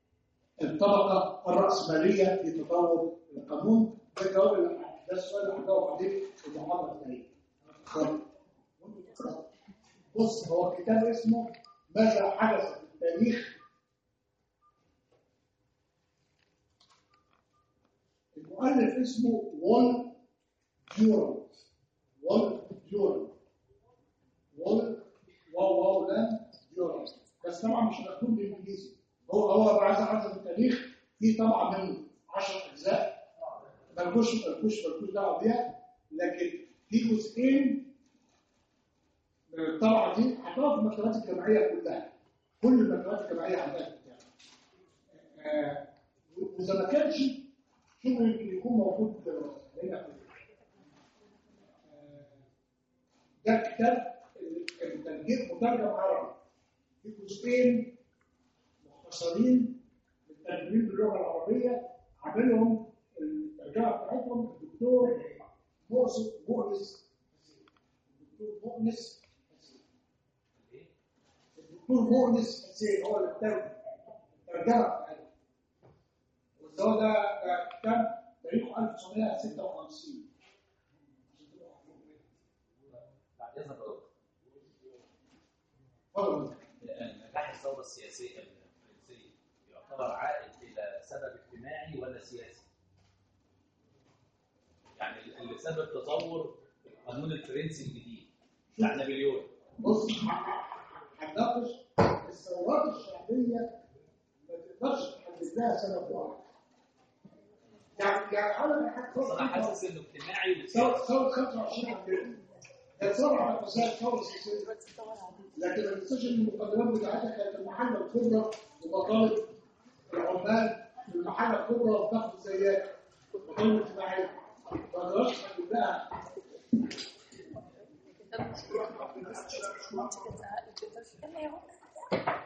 Speaker 3: الطبقه الراسماليه في تطور القانون ده الجواب اللي ده السؤال اللي هجاوب عليه في المحاضره الجايه بص هو الكتاب اسمه ماذا حدث في التاريخ المؤلف اسمه وول جورال وول جورال وول واو واو لام جورال بس طبعا مش مكتوب بالانجليزي هو هو عايز حدث في التاريخ في طبعا من 10 اجزاء ملكوش ملكوش ملكوش دعوه بيها لكن في جزئين من الطبعه دي هتقف في المكتبات الجامعيه كلها كل المكتبات الجامعيه عندها كتاب آه، واذا ما كانش شو يمكن يكون موجود آه، هنا في آه، ده الكتاب الترجمه مترجم عربي في جزئين مختصرين مترجمين باللغه العربيه عاملهم الترجمه بتاعتهم الدكتور مؤنس مؤنس الدكتور مؤنس حسين. الدكتور مؤنس حسين هو اللي بترجم الترجمه بتاعتهم والهو ده ده كتاب تاريخه 1956
Speaker 6: بعد اذنك يا دكتور
Speaker 3: اتفضل
Speaker 6: نجاح الثوره السياسيه الفرنسيه يعتبر عائد الى سبب اجتماعي ولا سياسي؟ يعني اللي سبب تطور القانون الفرنسي الجديد بتاع نابليون
Speaker 3: بص هنناقش الثورات الشعبيه ما تقدرش تحدد لها سبب واحد يعني يعني انا
Speaker 6: بس انا حاسس انه اجتماعي
Speaker 3: ثوره
Speaker 6: وسياسي
Speaker 3: ثوره 25 عندنا كانت ثوره على مسائل ثوره سياسيه لكن ما تنساش ان المقدمات بتاعتها كانت المحله الكبرى ومطالب العمال في المحله الكبرى وضغط الزيات مطالب اجتماعيه ما تقدرش تحدد لها
Speaker 1: الكتاب مش مش مش مش مش